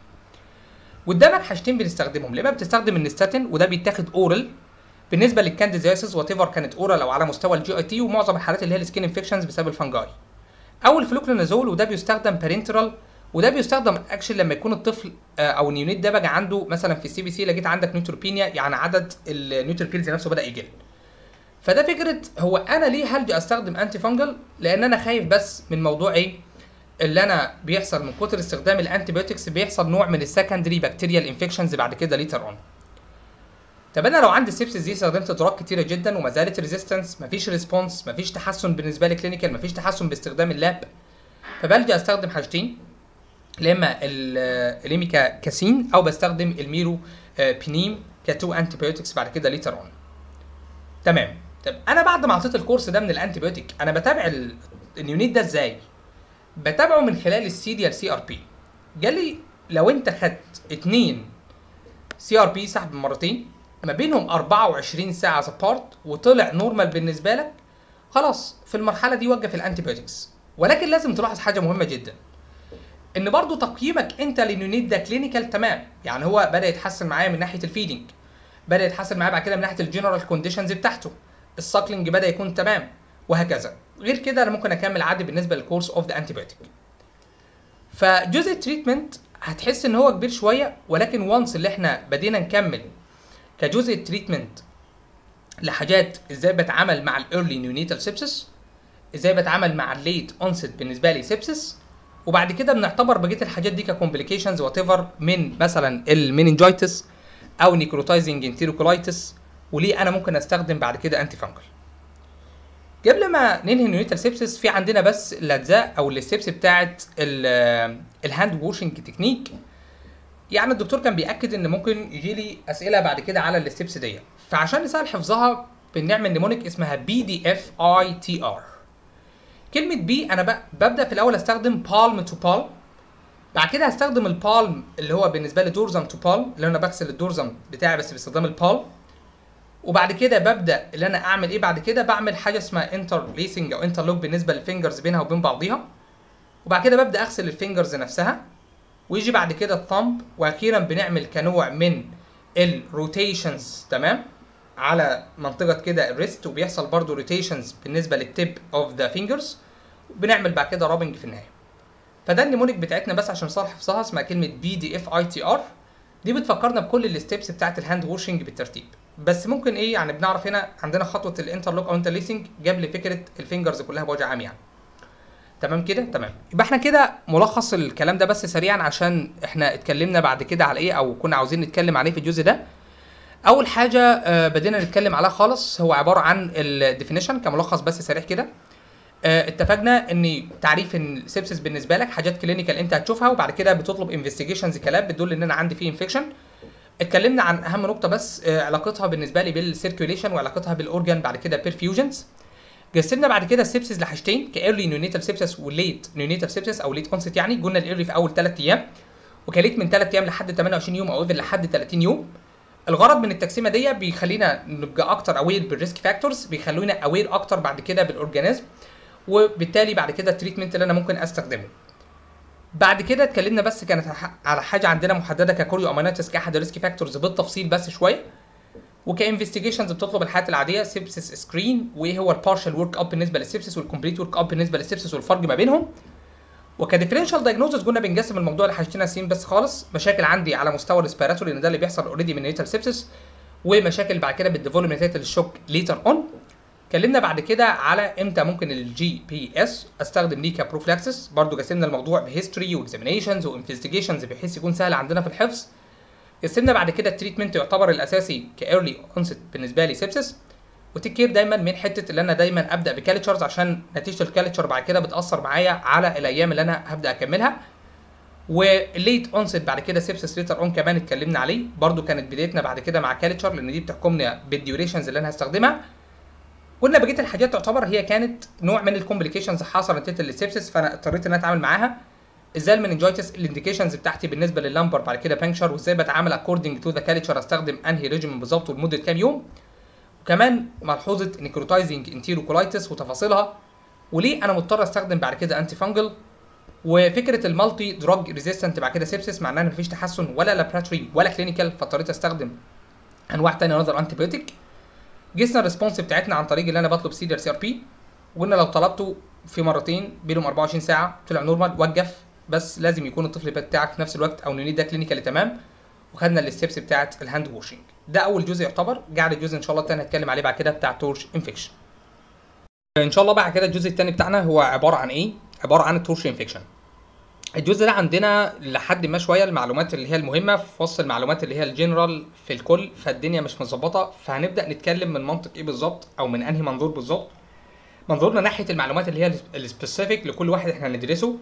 قدامك حاجتين بنستخدمهم يا اما بتستخدم النستاتين وده بيتاخد اورال بالنسبه للكانديدياسيس وات ايفر كانت اورال او على مستوى الجي اي تي ومعظم الحالات اللي هي السكين انفكشنز بسبب الفنجاي او الفلوكلونازول وده بيستخدم بارنترال وده بيستخدم اكشن لما يكون الطفل او النيونيت ده بقى عنده مثلا في السي بي سي لقيت عندك نيوتروبينيا يعني عدد النيوتروفيلز نفسه بدا يقل فده فكره هو انا ليه هلجا استخدم انتي فانجل لان انا خايف بس من موضوع ايه اللي انا بيحصل من كتر استخدام الانتي بايوتكس بيحصل نوع من السكندري بكتيريال انفكشنز بعد كده ليتر اون طب انا لو عندي السيبسيس دي استخدمت دراج كتيره جدا وما زالت ريزيستنس مفيش ريسبونس مفيش تحسن بالنسبه لي كلينيكال مفيش تحسن باستخدام اللاب فبلجا استخدم حاجتين يا اما الليميكا كاسين او بستخدم الميرو بينيم كتو انتي بايوتكس بعد كده ليتر اون تمام طب انا بعد ما اعطيت الكورس ده من الانتي بايوتيك انا بتابع اليونيت ده ازاي بتابعه من خلال السي دي ال سي ار بي جالي لو انت خدت اتنين سي ار بي سحب مرتين ما بينهم 24 ساعه سبارت وطلع نورمال بالنسبه لك خلاص في المرحله دي وقف الانتي بايوتكس ولكن لازم تلاحظ حاجه مهمه جدا ان برضو تقييمك انت لليونيت ده كلينيكال تمام يعني هو بدا يتحسن معايا من ناحيه الفيدنج بدا يتحسن معايا بعد كده من ناحيه الجنرال كونديشنز بتاعته الساكلينج بدا يكون تمام وهكذا غير كده انا ممكن اكمل عادي بالنسبه للكورس اوف ذا انتيبيوتيك فجزء التريتمنت هتحس ان هو كبير شويه ولكن وانس اللي احنا بدينا نكمل كجزء التريتمنت لحاجات ازاي بتعامل مع الايرلي نيونيتال سيبسس ازاي بتعامل مع الليت اونست بالنسبه لي سيبسس وبعد كده بنعتبر بقيه الحاجات دي ككومبليكيشنز وات ايفر من مثلا المينينجايتس او نيكروتايزنج انتيروكولايتس وليه انا ممكن استخدم بعد كده انتي فانجل قبل ما ننهي النيوتال سيبسس في عندنا بس الاجزاء او الستبس بتاعت الهاند ووشنج تكنيك يعني الدكتور كان بياكد ان ممكن يجي لي اسئله بعد كده على الستبس دي فعشان نسهل حفظها بنعمل نيمونيك اسمها بي دي اف اي تي ار كلمه بي انا ببدا في الاول استخدم بالم تو بالم بعد كده هستخدم البالم اللي هو بالنسبه لي دورزم تو بالم اللي انا بغسل الدورزم بتاعي بس باستخدام البالم وبعد كده ببدا اللي انا اعمل ايه بعد كده بعمل حاجه اسمها انتر ليسنج او انترلوك بالنسبه للفينجرز بينها وبين بعضيها وبعد كده ببدا اغسل الفينجرز نفسها ويجي بعد كده الثامب واخيرا بنعمل كنوع من الروتيشنز تمام على منطقه كده الريست وبيحصل برضو روتيشنز بالنسبه للتيب اوف ذا فينجرز بنعمل بعد كده رابنج في النهايه فده النمونيك بتاعتنا بس عشان صالح حفظها اسمها كلمه بي دي اف اي تي ار دي بتفكرنا بكل الستبس بتاعت الهاند واشنج بالترتيب بس ممكن ايه يعني بنعرف هنا عندنا خطوه الانترلوك او انترليسنج جاب لي فكره الفينجرز كلها بوجه عام يعني تمام كده تمام يبقى احنا كده ملخص الكلام ده بس سريعا عشان احنا اتكلمنا بعد كده على ايه او كنا عاوزين نتكلم عليه في الجزء ده اول حاجه آه بدينا نتكلم عليها خالص هو عباره عن الديفينيشن كملخص بس سريع كده آه اتفقنا ان تعريف السبسس بالنسبه لك حاجات كلينيكال انت هتشوفها وبعد كده بتطلب انفستيجيشنز كلاب بتدل ان انا عندي فيه انفكشن اتكلمنا عن اهم نقطه بس آه علاقتها بالنسبه لي بالسيركيوليشن وعلاقتها بالاورجان بعد كده بيرفيوجنز قسمنا بعد كده السبسس لحاجتين كايرلي نيونيتال سبسس وليت نيونيتال سبسس او ليت اونست يعني قلنا الايرلي في اول 3 ايام وكليت من 3 ايام لحد 28 يوم او ايفن لحد 30 يوم الغرض من التقسيمه دي بيخلينا نبقى اكتر اوير بالريسك فاكتورز بيخلونا اوير اكتر بعد كده بالاورجانيزم وبالتالي بعد كده التريتمنت اللي انا ممكن استخدمه بعد كده اتكلمنا بس كانت على حاجه عندنا محدده ككوريو اماناتس كاحد الريسك فاكتورز بالتفصيل بس شويه وكانفستيجيشنز بتطلب الحالات العاديه سيبسس سكرين وايه هو البارشال ورك اب بالنسبه للسيبسس والكومبليت ورك اب بالنسبه للسيبسس والفرق ما بينهم وكديفرنشال دايجنوزس قلنا بنقسم الموضوع لحاجتين اساسيين بس خالص مشاكل عندي على مستوى الريسبيراتوري لان ده اللي بيحصل اوريدي من نيتال سيبسس ومشاكل بعد كده بالديفلوبمنت الشوك ليتر اون اتكلمنا بعد كده على امتى ممكن الجي بي اس استخدم ليه كبروفلاكسس برضو قسمنا الموضوع بهيستوري واكزامينيشنز وانفستيجيشنز بحيث يكون سهل عندنا في الحفظ قسمنا بعد كده التريتمنت يعتبر الاساسي كايرلي اونست بالنسبه لي سيبسس وتيك كير دايما من حته اللي انا دايما ابدا بكالتشرز عشان نتيجه الكالتشر بعد كده بتاثر معايا على الايام اللي انا هبدا اكملها والليت اونست بعد كده سيبسس ليتر اون كمان اتكلمنا عليه برضو كانت بدايتنا بعد كده مع كالتشر لان دي بتحكمنا بالديوريشنز اللي انا هستخدمها قلنا بقيه الحاجات تعتبر هي كانت نوع من الكومبليكيشنز حصل نتيجه للسيبسس فانا اضطريت ان انا اتعامل معاها ازاي المننجايتس الانديكيشنز بتاعتي بالنسبه لللمبر بعد كده بانكشر وازاي بتعامل اكوردنج تو ذا كالتشر استخدم انهي ريجيم بالظبط ولمده كام يوم وكمان ملحوظه نيكروتايزنج انتيروكولايتس وتفاصيلها وليه انا مضطر استخدم بعد كده انتي فانجل وفكره المالتي دراج ريزيستنت بعد كده سيبسس معناها ان مفيش تحسن ولا لابراتوري ولا كلينيكال فاضطريت استخدم انواع ثانيه نظر انتي بيوتيك جسنا الريسبونس بتاعتنا عن طريق اللي انا بطلب سيدر سي ار بي وقلنا لو طلبته في مرتين بينهم 24 ساعه طلع نورمال وقف بس لازم يكون الطفل بتاعك في نفس الوقت او نونيت ده كلينيكالي تمام وخدنا الستبس بتاعت الهاند واشنج ده اول جزء يعتبر قاعد الجزء ان شاء الله الثاني هنتكلم عليه بعد كده بتاع تورش انفكشن ان شاء الله بعد كده الجزء الثاني بتاعنا هو عباره عن ايه عباره عن التورش انفكشن الجزء ده عندنا لحد ما شويه المعلومات اللي هي المهمه في وسط المعلومات اللي هي الجنرال في الكل فالدنيا مش متظبطه فهنبدا نتكلم من منطق ايه بالظبط او من انهي منظور بالظبط منظورنا ناحيه المعلومات اللي هي السبيسيفيك لكل واحد احنا هندرسه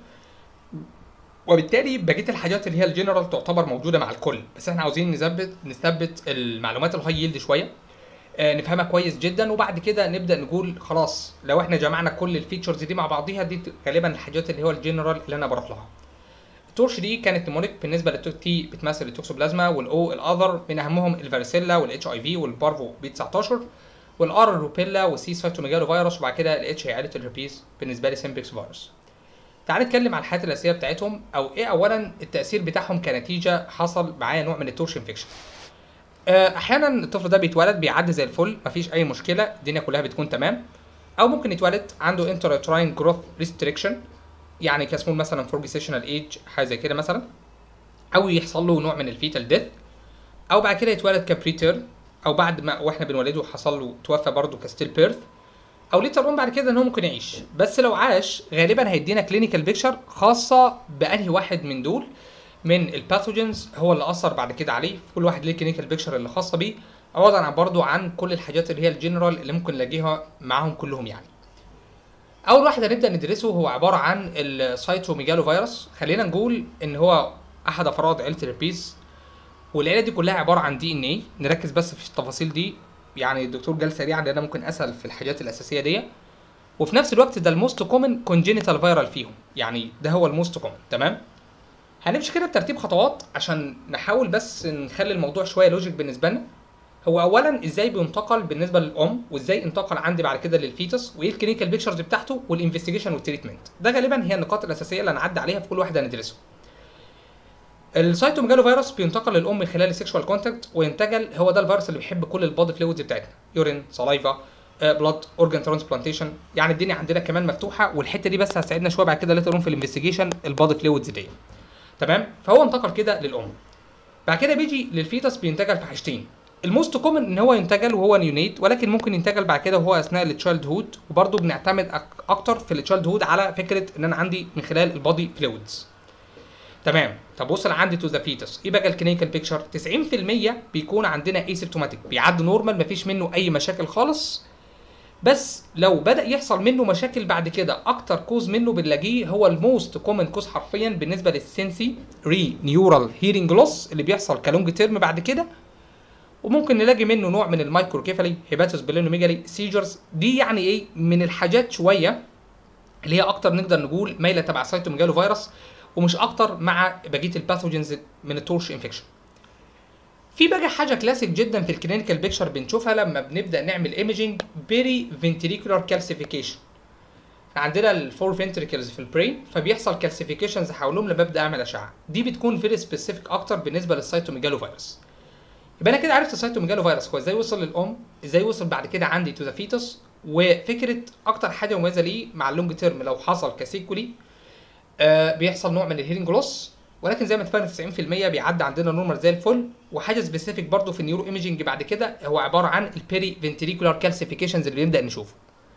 وبالتالي بقيه الحاجات اللي هي الجنرال تعتبر موجوده مع الكل بس احنا عاوزين نثبت نثبت المعلومات الهاي يلد شويه آه نفهمها كويس جدا وبعد كده نبدا نقول خلاص لو احنا جمعنا كل الفيتشرز دي مع بعضيها دي غالبا الحاجات اللي هو الجنرال اللي انا بروح لها التورش دي كانت نمونيك بالنسبه للتي بتمثل التوكسوبلازما والاو الاذر من اهمهم الفاريسيلا والاتش اي في والبارفو بي 19 والار الروبيلا والسي سايتوميجالو فيروس وبعد كده الاتش هي عائله الهربيز بالنسبه لي سيمبكس فيروس تعال نتكلم عن الحالات الاساسيه بتاعتهم او ايه اولا التاثير بتاعهم كنتيجه حصل معايا نوع من التورش انفكشن احيانا الطفل ده بيتولد بيعدي زي الفل مفيش اي مشكله الدنيا كلها بتكون تمام او ممكن يتولد عنده انتراتراين جروث ريستريكشن يعني كاسمه مثلا فور جيستيشنال ايج حاجه زي كده مثلا او يحصل له نوع من الفيتال ديث او بعد كده يتولد كبريتيرن او بعد ما واحنا بنولده حصل له توفى برضه كستيل بيرث او ليتر اون بعد كده ان هو ممكن يعيش بس لو عاش غالبا هيدينا كلينيكال بيكشر خاصه بانهي واحد من دول من الباثوجينز هو اللي اثر بعد كده عليه كل واحد ليه كلينيكال بيكشر اللي خاصه بيه عوضا عن برضه عن كل الحاجات اللي هي الجنرال اللي ممكن نلاقيها معاهم كلهم يعني اول واحد هنبدا ندرسه هو عباره عن السايتوميجالو فيروس خلينا نقول ان هو احد افراد عيله الهربيز والعيله دي كلها عباره عن دي ان اي نركز بس في التفاصيل دي يعني الدكتور قال سريعا لان انا ممكن اسال في الحاجات الاساسيه دي وفي نفس الوقت ده الموست كومن كونجينيتال فيرال فيهم يعني ده هو الموست كومن تمام هنمشي كده بترتيب خطوات عشان نحاول بس نخلي الموضوع شويه لوجيك بالنسبه لنا هو اولا ازاي بينتقل بالنسبه للام وازاي انتقل عندي بعد كده للفيتس وايه الكلينيكال بيكتشرز بتاعته والانفستيجيشن والتريتمنت ده غالبا هي النقاط الاساسيه اللي هنعدي عليها في كل واحد هندرسه السايتوميجالو فيروس بينتقل للام من خلال السكشوال كونتاكت وينتقل هو ده الفيروس اللي بيحب كل البادي فلويدز بتاعتنا يورين سلايفا بلاد اورجان ترانسبلانتيشن يعني الدنيا عندنا كمان مفتوحه والحته دي بس هتساعدنا شويه بعد كده ليتر في الانفستيجيشن البادي فلويدز دي تمام فهو انتقل كده للام بعد كده بيجي للفيتس بينتقل في حاجتين الموست كومن ان هو ينتقل وهو نيونيت ولكن ممكن ينتقل بعد كده وهو اثناء التشايلد هود وبرده بنعتمد أك- اكتر في التشايلد هود على فكره ان انا عندي من خلال البادي فلويدز تمام طب وصل عندي تو ذا فيتس ايه بقى الكلينيكال بيكتشر 90% بيكون عندنا ايسيمتوماتيك بيعدي نورمال مفيش منه اي مشاكل خالص بس لو بدا يحصل منه مشاكل بعد كده اكتر كوز منه بنلاقيه هو الموست كومن كوز حرفيا بالنسبه للسنسي ري نيورال هيرنج لوس اللي بيحصل كلونج تيرم بعد كده وممكن نلاقي منه نوع من المايكروكيفالي هيباتوس بلينوميجالي سيجرز دي يعني ايه من الحاجات شويه اللي هي اكتر نقدر نقول مايله تبع سايتوميجالو فيروس ومش اكتر مع بقيه الباثوجينز من التورش انفكشن في بقى حاجه كلاسيك جدا في الكلينيكال بيكشر بنشوفها لما بنبدا نعمل ايميجنج بيري فنتريكولار كالسيفيكيشن عندنا الفور فنتريكلز في البرين فبيحصل كالسيفيكيشنز حولهم لما ببدا اعمل اشعه دي بتكون فيري سبيسيفيك اكتر بالنسبه للسايتوميجالو فيروس يبقى انا كده عرفت السايتوميجالو فيروس هو ازاي وصل للام ازاي وصل بعد كده عندي تو ذا فيتوس وفكره اكتر حاجه مميزه ليه مع اللونج تيرم لو حصل كسيكولي آه بيحصل نوع من الهيرنج لوس ولكن زي ما اتفقنا 90% بيعدي عندنا نورمال زي الفل وحاجه سبيسيفيك برضو في النيورو ايميجنج بعد كده هو عباره عن البيري فنتريكولار كالسيفيكيشنز اللي بنبدا نشوفه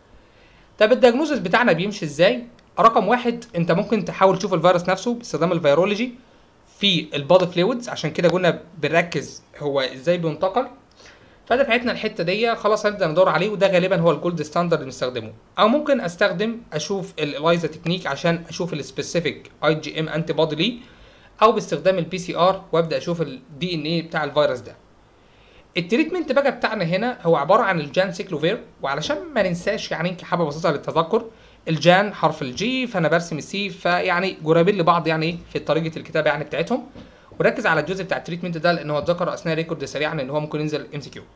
طب الدياجنوزس بتاعنا بيمشي ازاي رقم واحد انت ممكن تحاول تشوف الفيروس نفسه باستخدام الفيرولوجي في البادي فلويدز عشان كده قلنا بنركز هو ازاي بينتقل فدفعتنا الحته دي خلاص هنبدا ندور عليه وده غالبا هو الجولد ستاندرد اللي بنستخدمه او ممكن استخدم اشوف الالايزا تكنيك عشان اشوف السبيسيفيك اي جي ام انتي بودي ليه او باستخدام البي سي ار وابدا اشوف الدي ان ايه بتاع الفيروس ده التريتمنت بقى بتاعنا هنا هو عباره عن الجان سيكلوفير وعلشان ما ننساش يعني كحاجه بسيطه للتذكر الجان حرف الجي فانا برسم السي فيعني قريبين لبعض يعني في طريقه الكتابه يعني بتاعتهم وركز على الجزء بتاع التريتمنت ده لان هو اتذكر اثناء ريكورد سريعا ان هو ممكن ينزل ام سي كيو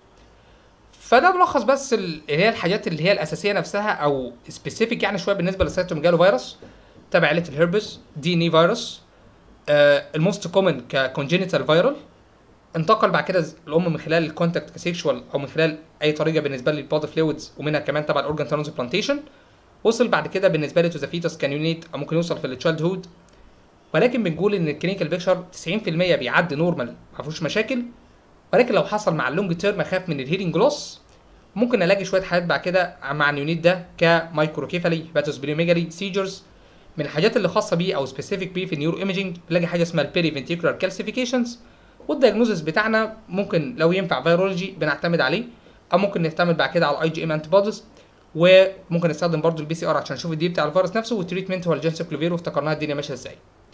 فده ملخص بس ال- اللي هي الحاجات اللي هي الاساسيه نفسها او سبيسيفيك يعني شويه بالنسبه للسيتوميجالو فيروس تبع عيله الهربس دي ان اي فيروس آه الموست كومن ككونجينيتال فيرال انتقل بعد كده الام من خلال الكونتاكت كسيكشوال او من خلال اي طريقه بالنسبه لي البادي فلويدز ومنها كمان تبع الاورجان ترانسبلانتيشن وصل بعد كده بالنسبه لي تو ذا فيتس كان يونيت او ممكن يوصل في التشايلد هود ولكن بنقول ان الكلينيكال بيكشر 90% بيعدي نورمال ما فيهوش مشاكل ولكن لو حصل مع اللونج تيرم اخاف من الهيرنج لوس ممكن الاقي شويه حاجات بعد كده مع اليونيت ده كمايكروكيفالي هيباتوس بريميجالي سيجرز من الحاجات اللي خاصه بيه او سبيسيفيك بيه في النيورو ايميجنج بنلاقي حاجه اسمها البيري فنتيكولار كالسيفيكيشنز والدياجنوزس بتاعنا ممكن لو ينفع فيرولوجي بنعتمد عليه او ممكن نعتمد بعد كده على الاي جي ام انتي بوديز وممكن نستخدم برضو البي سي ار عشان نشوف الدي بتاع الفيروس نفسه والتريتمنت هو الجنسوكلوفير وافتكرناها الدنيا ماشيه ازاي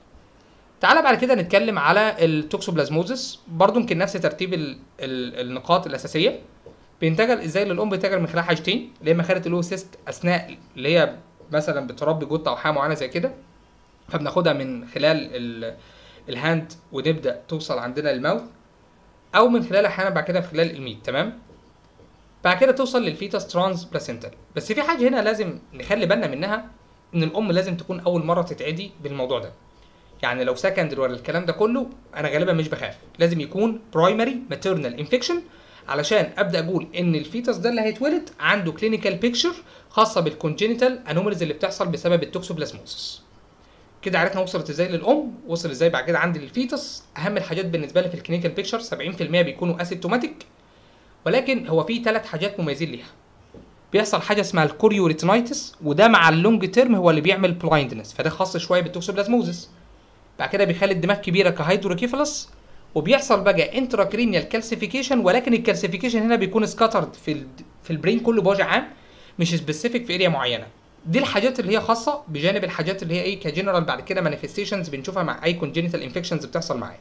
تعالى بعد كده نتكلم على التوكسوبلازموزس برضو يمكن نفس ترتيب ال ال النقاط الاساسيه بينتقل ازاي للام بينتقل من خلال حاجتين اللي هي مخارة اللي هو سيست اثناء اللي هي مثلا بتربي جثه او حاجه معينه زي كده فبناخدها من خلال ال الهاند ونبدا توصل عندنا للماوث او من خلال احيانا بعد كده من خلال الميت تمام بعد كده توصل للفيتاس ترانس بلاسنتال بس في حاجه هنا لازم نخلي بالنا منها ان الام لازم تكون اول مره تتعدي بالموضوع ده يعني لو سكندري ولا الكلام ده كله انا غالبا مش بخاف لازم يكون برايمري ماتيرنال انفكشن علشان ابدا اقول ان الفيتاس ده اللي هيتولد عنده كلينيكال بيكتشر خاصه بالكونجينيتال انوماليز اللي بتحصل بسبب التوكسوبلازموسس كده عرفنا وصلت ازاي للام وصل ازاي بعد كده عندي للفيتس اهم الحاجات بالنسبه لي في الكلينيكال بيكتشر 70% بيكونوا اسيمتوماتيك ولكن هو في ثلاث حاجات مميزين ليها بيحصل حاجه اسمها الكوريوريتينايتس وده مع اللونج تيرم هو اللي بيعمل بلايندنس فده خاص شويه بالتوكسوبلازموزس بعد كده بيخلي الدماغ كبيره كهيدروكيفالس وبيحصل بقى انتراكرينيال كالسيفيكيشن ولكن الكالسيفيكيشن هنا بيكون سكاترد في ال في البرين كله بوجه عام مش سبيسيفيك في اريا معينه دي الحاجات اللي هي خاصه بجانب الحاجات اللي هي ايه كجنرال بعد كده مانيفستيشنز بنشوفها مع اي كونجينيتال انفكشنز بتحصل معايا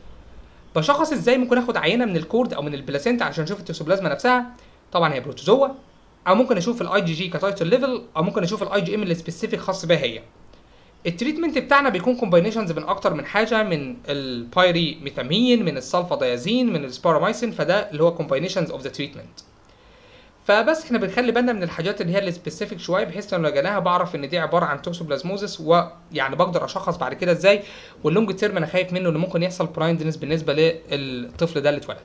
بشخص ازاي ممكن اخد عينه من الكورد او من البلاسينتا عشان اشوف التوكسوبلازما نفسها طبعا هي بروتوزوا او ممكن اشوف الاي جي جي كتايتل ليفل او ممكن اشوف الاي جي ام اللي سبيسيفيك خاص بيها هي التريتمنت بتاعنا بيكون كومباينيشنز من اكتر من حاجه من البايري ميثامين من السلفا دايازين من السبارامايسين فده اللي هو كومباينيشنز اوف ذا تريتمنت فبس احنا بنخلي بالنا من الحاجات اللي هي السبيسيفيك شويه بحيث لو لقيناها بعرف ان دي عباره عن توكسوبلازموزس ويعني بقدر اشخص بعد كده ازاي واللونج تيرم انا خايف منه ان ممكن يحصل برايندنس بالنسبه للطفل ده اللي اتولد.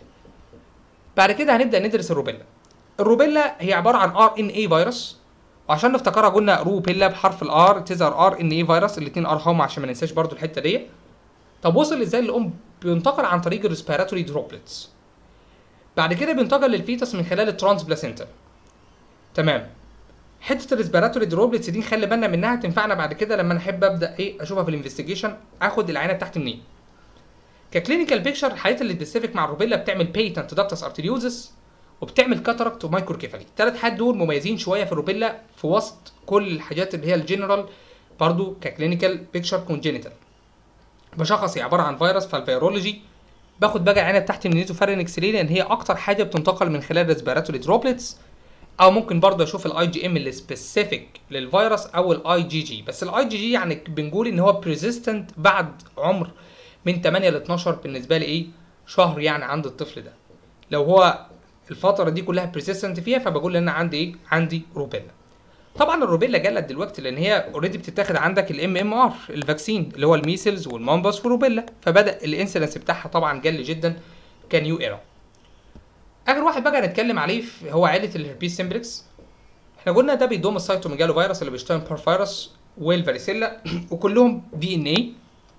بعد كده هنبدا ندرس الروبيلا. الروبيلا هي عباره عن ار ان اي فيروس وعشان نفتكرها قلنا روبيلا بحرف الار تظهر ار ان اي فيروس الاثنين ار هم عشان ما ننساش برضو الحته دي. طب وصل ازاي للام بينتقل عن طريق الريسبيراتوري دروبلتس. بعد كده بينتقل للفيتس من خلال الترانس بلاسينتا تمام حته الريسبيراتوري دروبلتس دي نخلي بالنا منها تنفعنا بعد كده لما انا احب ابدا ايه اشوفها في الانفستيجيشن اخد العينه بتاعتي منين ككلينيكال بيكتشر الحالات اللي سبيسيفيك مع الروبيلا بتعمل بيتنت داكتس ارتريوزس وبتعمل كاتاراكت ومايكروكيفالي الثلاث حالات دول مميزين شويه في الروبيلا في وسط كل الحاجات اللي هي الجنرال برضو ككلينيكال بيكتشر كونجينيتال بشخص هي عباره عن فيروس فالفيرولوجي باخد بقى العينه بتاعتي من نيزوفارينكس ليه لان هي اكتر حاجه بتنتقل من خلال ريسبيراتوري دروبلتس او ممكن برضه اشوف الاي جي ام اللي سبيسيفيك للفيروس او الاي جي جي بس الاي جي جي يعني بنقول ان هو بريزيستنت بعد عمر من 8 ل 12 بالنسبه لي ايه شهر يعني عند الطفل ده لو هو الفتره دي كلها بريزيستنت فيها فبقول ان انا عندي ايه عندي روبيلا طبعا الروبيلا جالت دلوقتي لان هي اوريدي بتتاخد عندك الام ام ار الفاكسين اللي هو الميسلز والمامبس والروبيلا فبدا الانسيدنس بتاعها طبعا قل جدا كنيو ايرا اخر واحد بقى هنتكلم عليه هو عائله الهربيس سيمبلكس احنا قلنا ده بيضم السيتوميجالو فيروس اللي بيشتغل بار فيروس والفاريسيلا وكلهم دي ان اي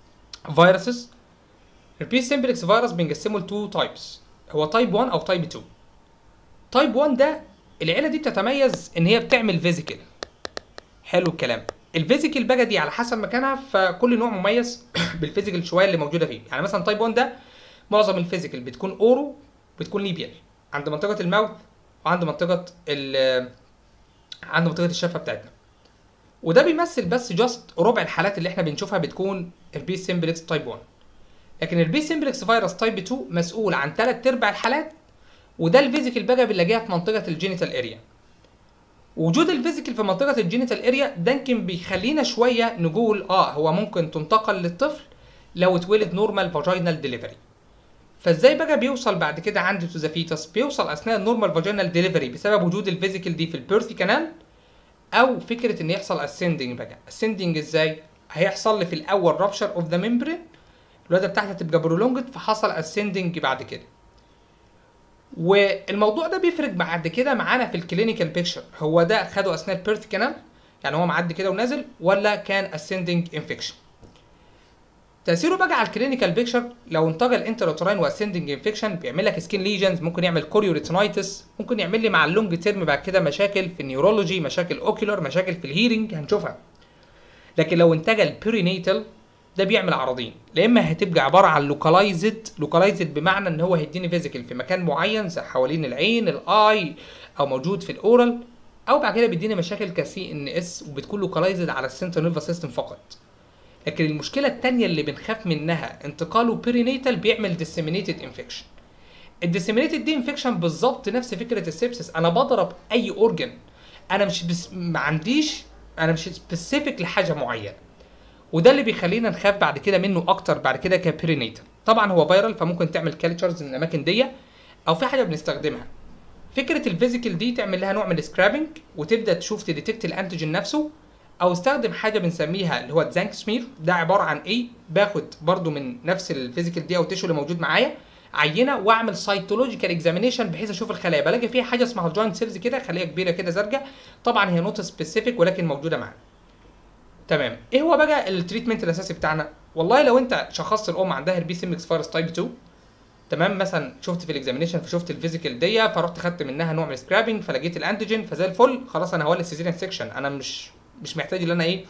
فيروسز الهربيس سيمبلكس فيروس بنقسمه لتو تايبس هو تايب 1 او تايب 2 تايب 1 ده العيله دي بتتميز ان هي بتعمل فيزيكال حلو الكلام الفيزيكال بقى دي على حسب مكانها فكل نوع مميز بالفيزيكال شويه اللي موجوده فيه يعني مثلا تايب 1 ده معظم الفيزيكال بتكون اورو بتكون ليبيال عند منطقه الماوث وعند منطقه ال عند منطقه الشفه بتاعتنا وده بيمثل بس جاست ربع الحالات اللي احنا بنشوفها بتكون البيس سيمبلكس تايب 1 لكن البيس سيمبلكس فيروس تايب 2 مسؤول عن ثلاث ارباع الحالات وده الفيزيكال بقى بنلاقيها في منطقه الجينيتال اريا وجود الفيزيكال في منطقه الجينيتال اريا ده يمكن بيخلينا شويه نقول اه هو ممكن تنتقل للطفل لو اتولد نورمال فاجينال ديليفري فازاي بقى بيوصل بعد كده عند تو ذا فيتس بيوصل اثناء النورمال فاجينال ديليفري بسبب وجود الفيزيكال دي في البيرثي كانال او فكره ان يحصل اسندنج بقى اسندنج ازاي هيحصل لي في الاول رابشر اوف ذا ممبرين الولاده بتاعتها تبقى برولونجد فحصل اسندنج بعد كده والموضوع ده بيفرق بعد كده معانا في الكلينيكال بيكتشر هو ده خده اثناء البيرث كانال يعني هو معدي كده ونازل ولا كان اسندنج انفكشن تاثيره بقى على الكلينيكال بيكتشر لو انتقل انتروتراين واسندنج انفكشن بيعمل لك سكين ليجنز ممكن يعمل كوريوريتينايتس ممكن يعمل لي مع اللونج تيرم بعد كده مشاكل في النيورولوجي مشاكل اوكيولار مشاكل في الهيرنج هنشوفها لكن لو انتقل بيرينيتال ده بيعمل عرضين لا اما هتبقى عباره عن لوكالايزد لوكالايزد بمعنى ان هو هيديني فيزيكال في مكان معين زي حوالين العين الاي او موجود في الاورال او بعد كده بيديني مشاكل كسي ان اس وبتكون لوكالايزد على السنتر نيرفس سيستم فقط لكن المشكله الثانيه اللي بنخاف منها انتقاله بيرينيتال بيعمل ديسيمينيتد انفكشن الديسيمينيتد دي انفكشن بالظبط نفس فكره السبسس انا بضرب اي اورجن انا مش بس ما عنديش انا مش سبيسيفيك لحاجه معينه وده اللي بيخلينا نخاف بعد كده منه اكتر بعد كده كبرينيتال طبعا هو فيرال فممكن تعمل كالتشرز من الاماكن دي او في حاجه بنستخدمها فكره الفيزيكال دي تعمل لها نوع من السكرابنج وتبدا تشوف تديتكت الانتيجين نفسه او استخدم حاجه بنسميها اللي هو الزانك سمير ده عباره عن ايه باخد برده من نفس الفيزيكال دي او التيشو اللي موجود معايا عينه واعمل سايتولوجيكال اكزامينيشن بحيث اشوف الخلايا بلاقي فيها حاجه اسمها الجوينت سيلز كده خليه كبيره كده زرقاء طبعا هي نوت سبيسيفيك ولكن موجوده معانا تمام ايه هو بقى التريتمنت الاساسي بتاعنا والله لو انت شخصت الام عندها البي سيمكس فيروس تايب 2 تمام مثلا شفت في الاكزامينيشن فشفت الفيزيكال دي فرحت خدت منها نوع من السكرابنج فلقيت الانتيجين فزي الفل خلاص انا هولد سيزيريان سيكشن انا مش مش محتاج ان انا ايه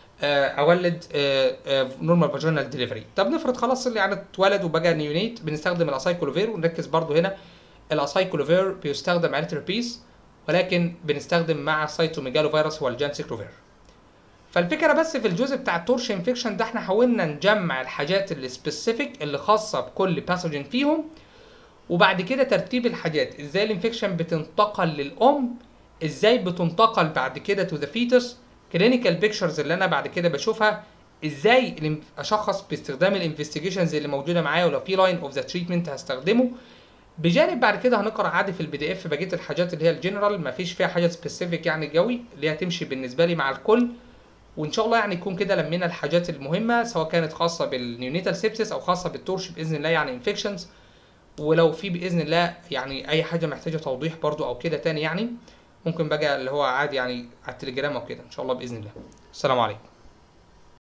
اولد نورمال فاجينال ديليفري طب نفرض خلاص اللي يعني اتولد وبقى نيونيت بنستخدم الاسايكلوفير ونركز برضو هنا الاسايكلوفير بيستخدم على الريبيس ولكن بنستخدم مع سايتوميجالو فيروس هو الجانسيكلوفير فالفكره بس في الجزء بتاع التورش انفكشن ده احنا حاولنا نجمع الحاجات اللي سبيسيفيك اللي خاصه بكل باثوجين فيهم وبعد كده ترتيب الحاجات ازاي الانفكشن بتنتقل للام ازاي بتنتقل بعد كده تو ذا فيتس كلينيكال بيكتشرز اللي انا بعد كده بشوفها ازاي اشخص باستخدام الانفستيجيشنز اللي موجوده معايا ولو في لاين اوف ذا تريتمنت هستخدمه بجانب بعد كده هنقرا عادي في البي دي اف بقيه الحاجات اللي هي الجنرال مفيش فيها حاجه سبيسيفيك يعني قوي اللي هي تمشي بالنسبه لي مع الكل وان شاء الله يعني يكون كده لمينا الحاجات المهمه سواء كانت خاصه بالنيونيتال سيبسيس او خاصه بالتورش باذن الله يعني انفكشنز ولو في باذن الله يعني اي حاجه محتاجه توضيح برضو او كده تاني يعني ممكن بقى اللي هو عادي يعني على التليجرام او كده ان شاء الله باذن الله السلام عليكم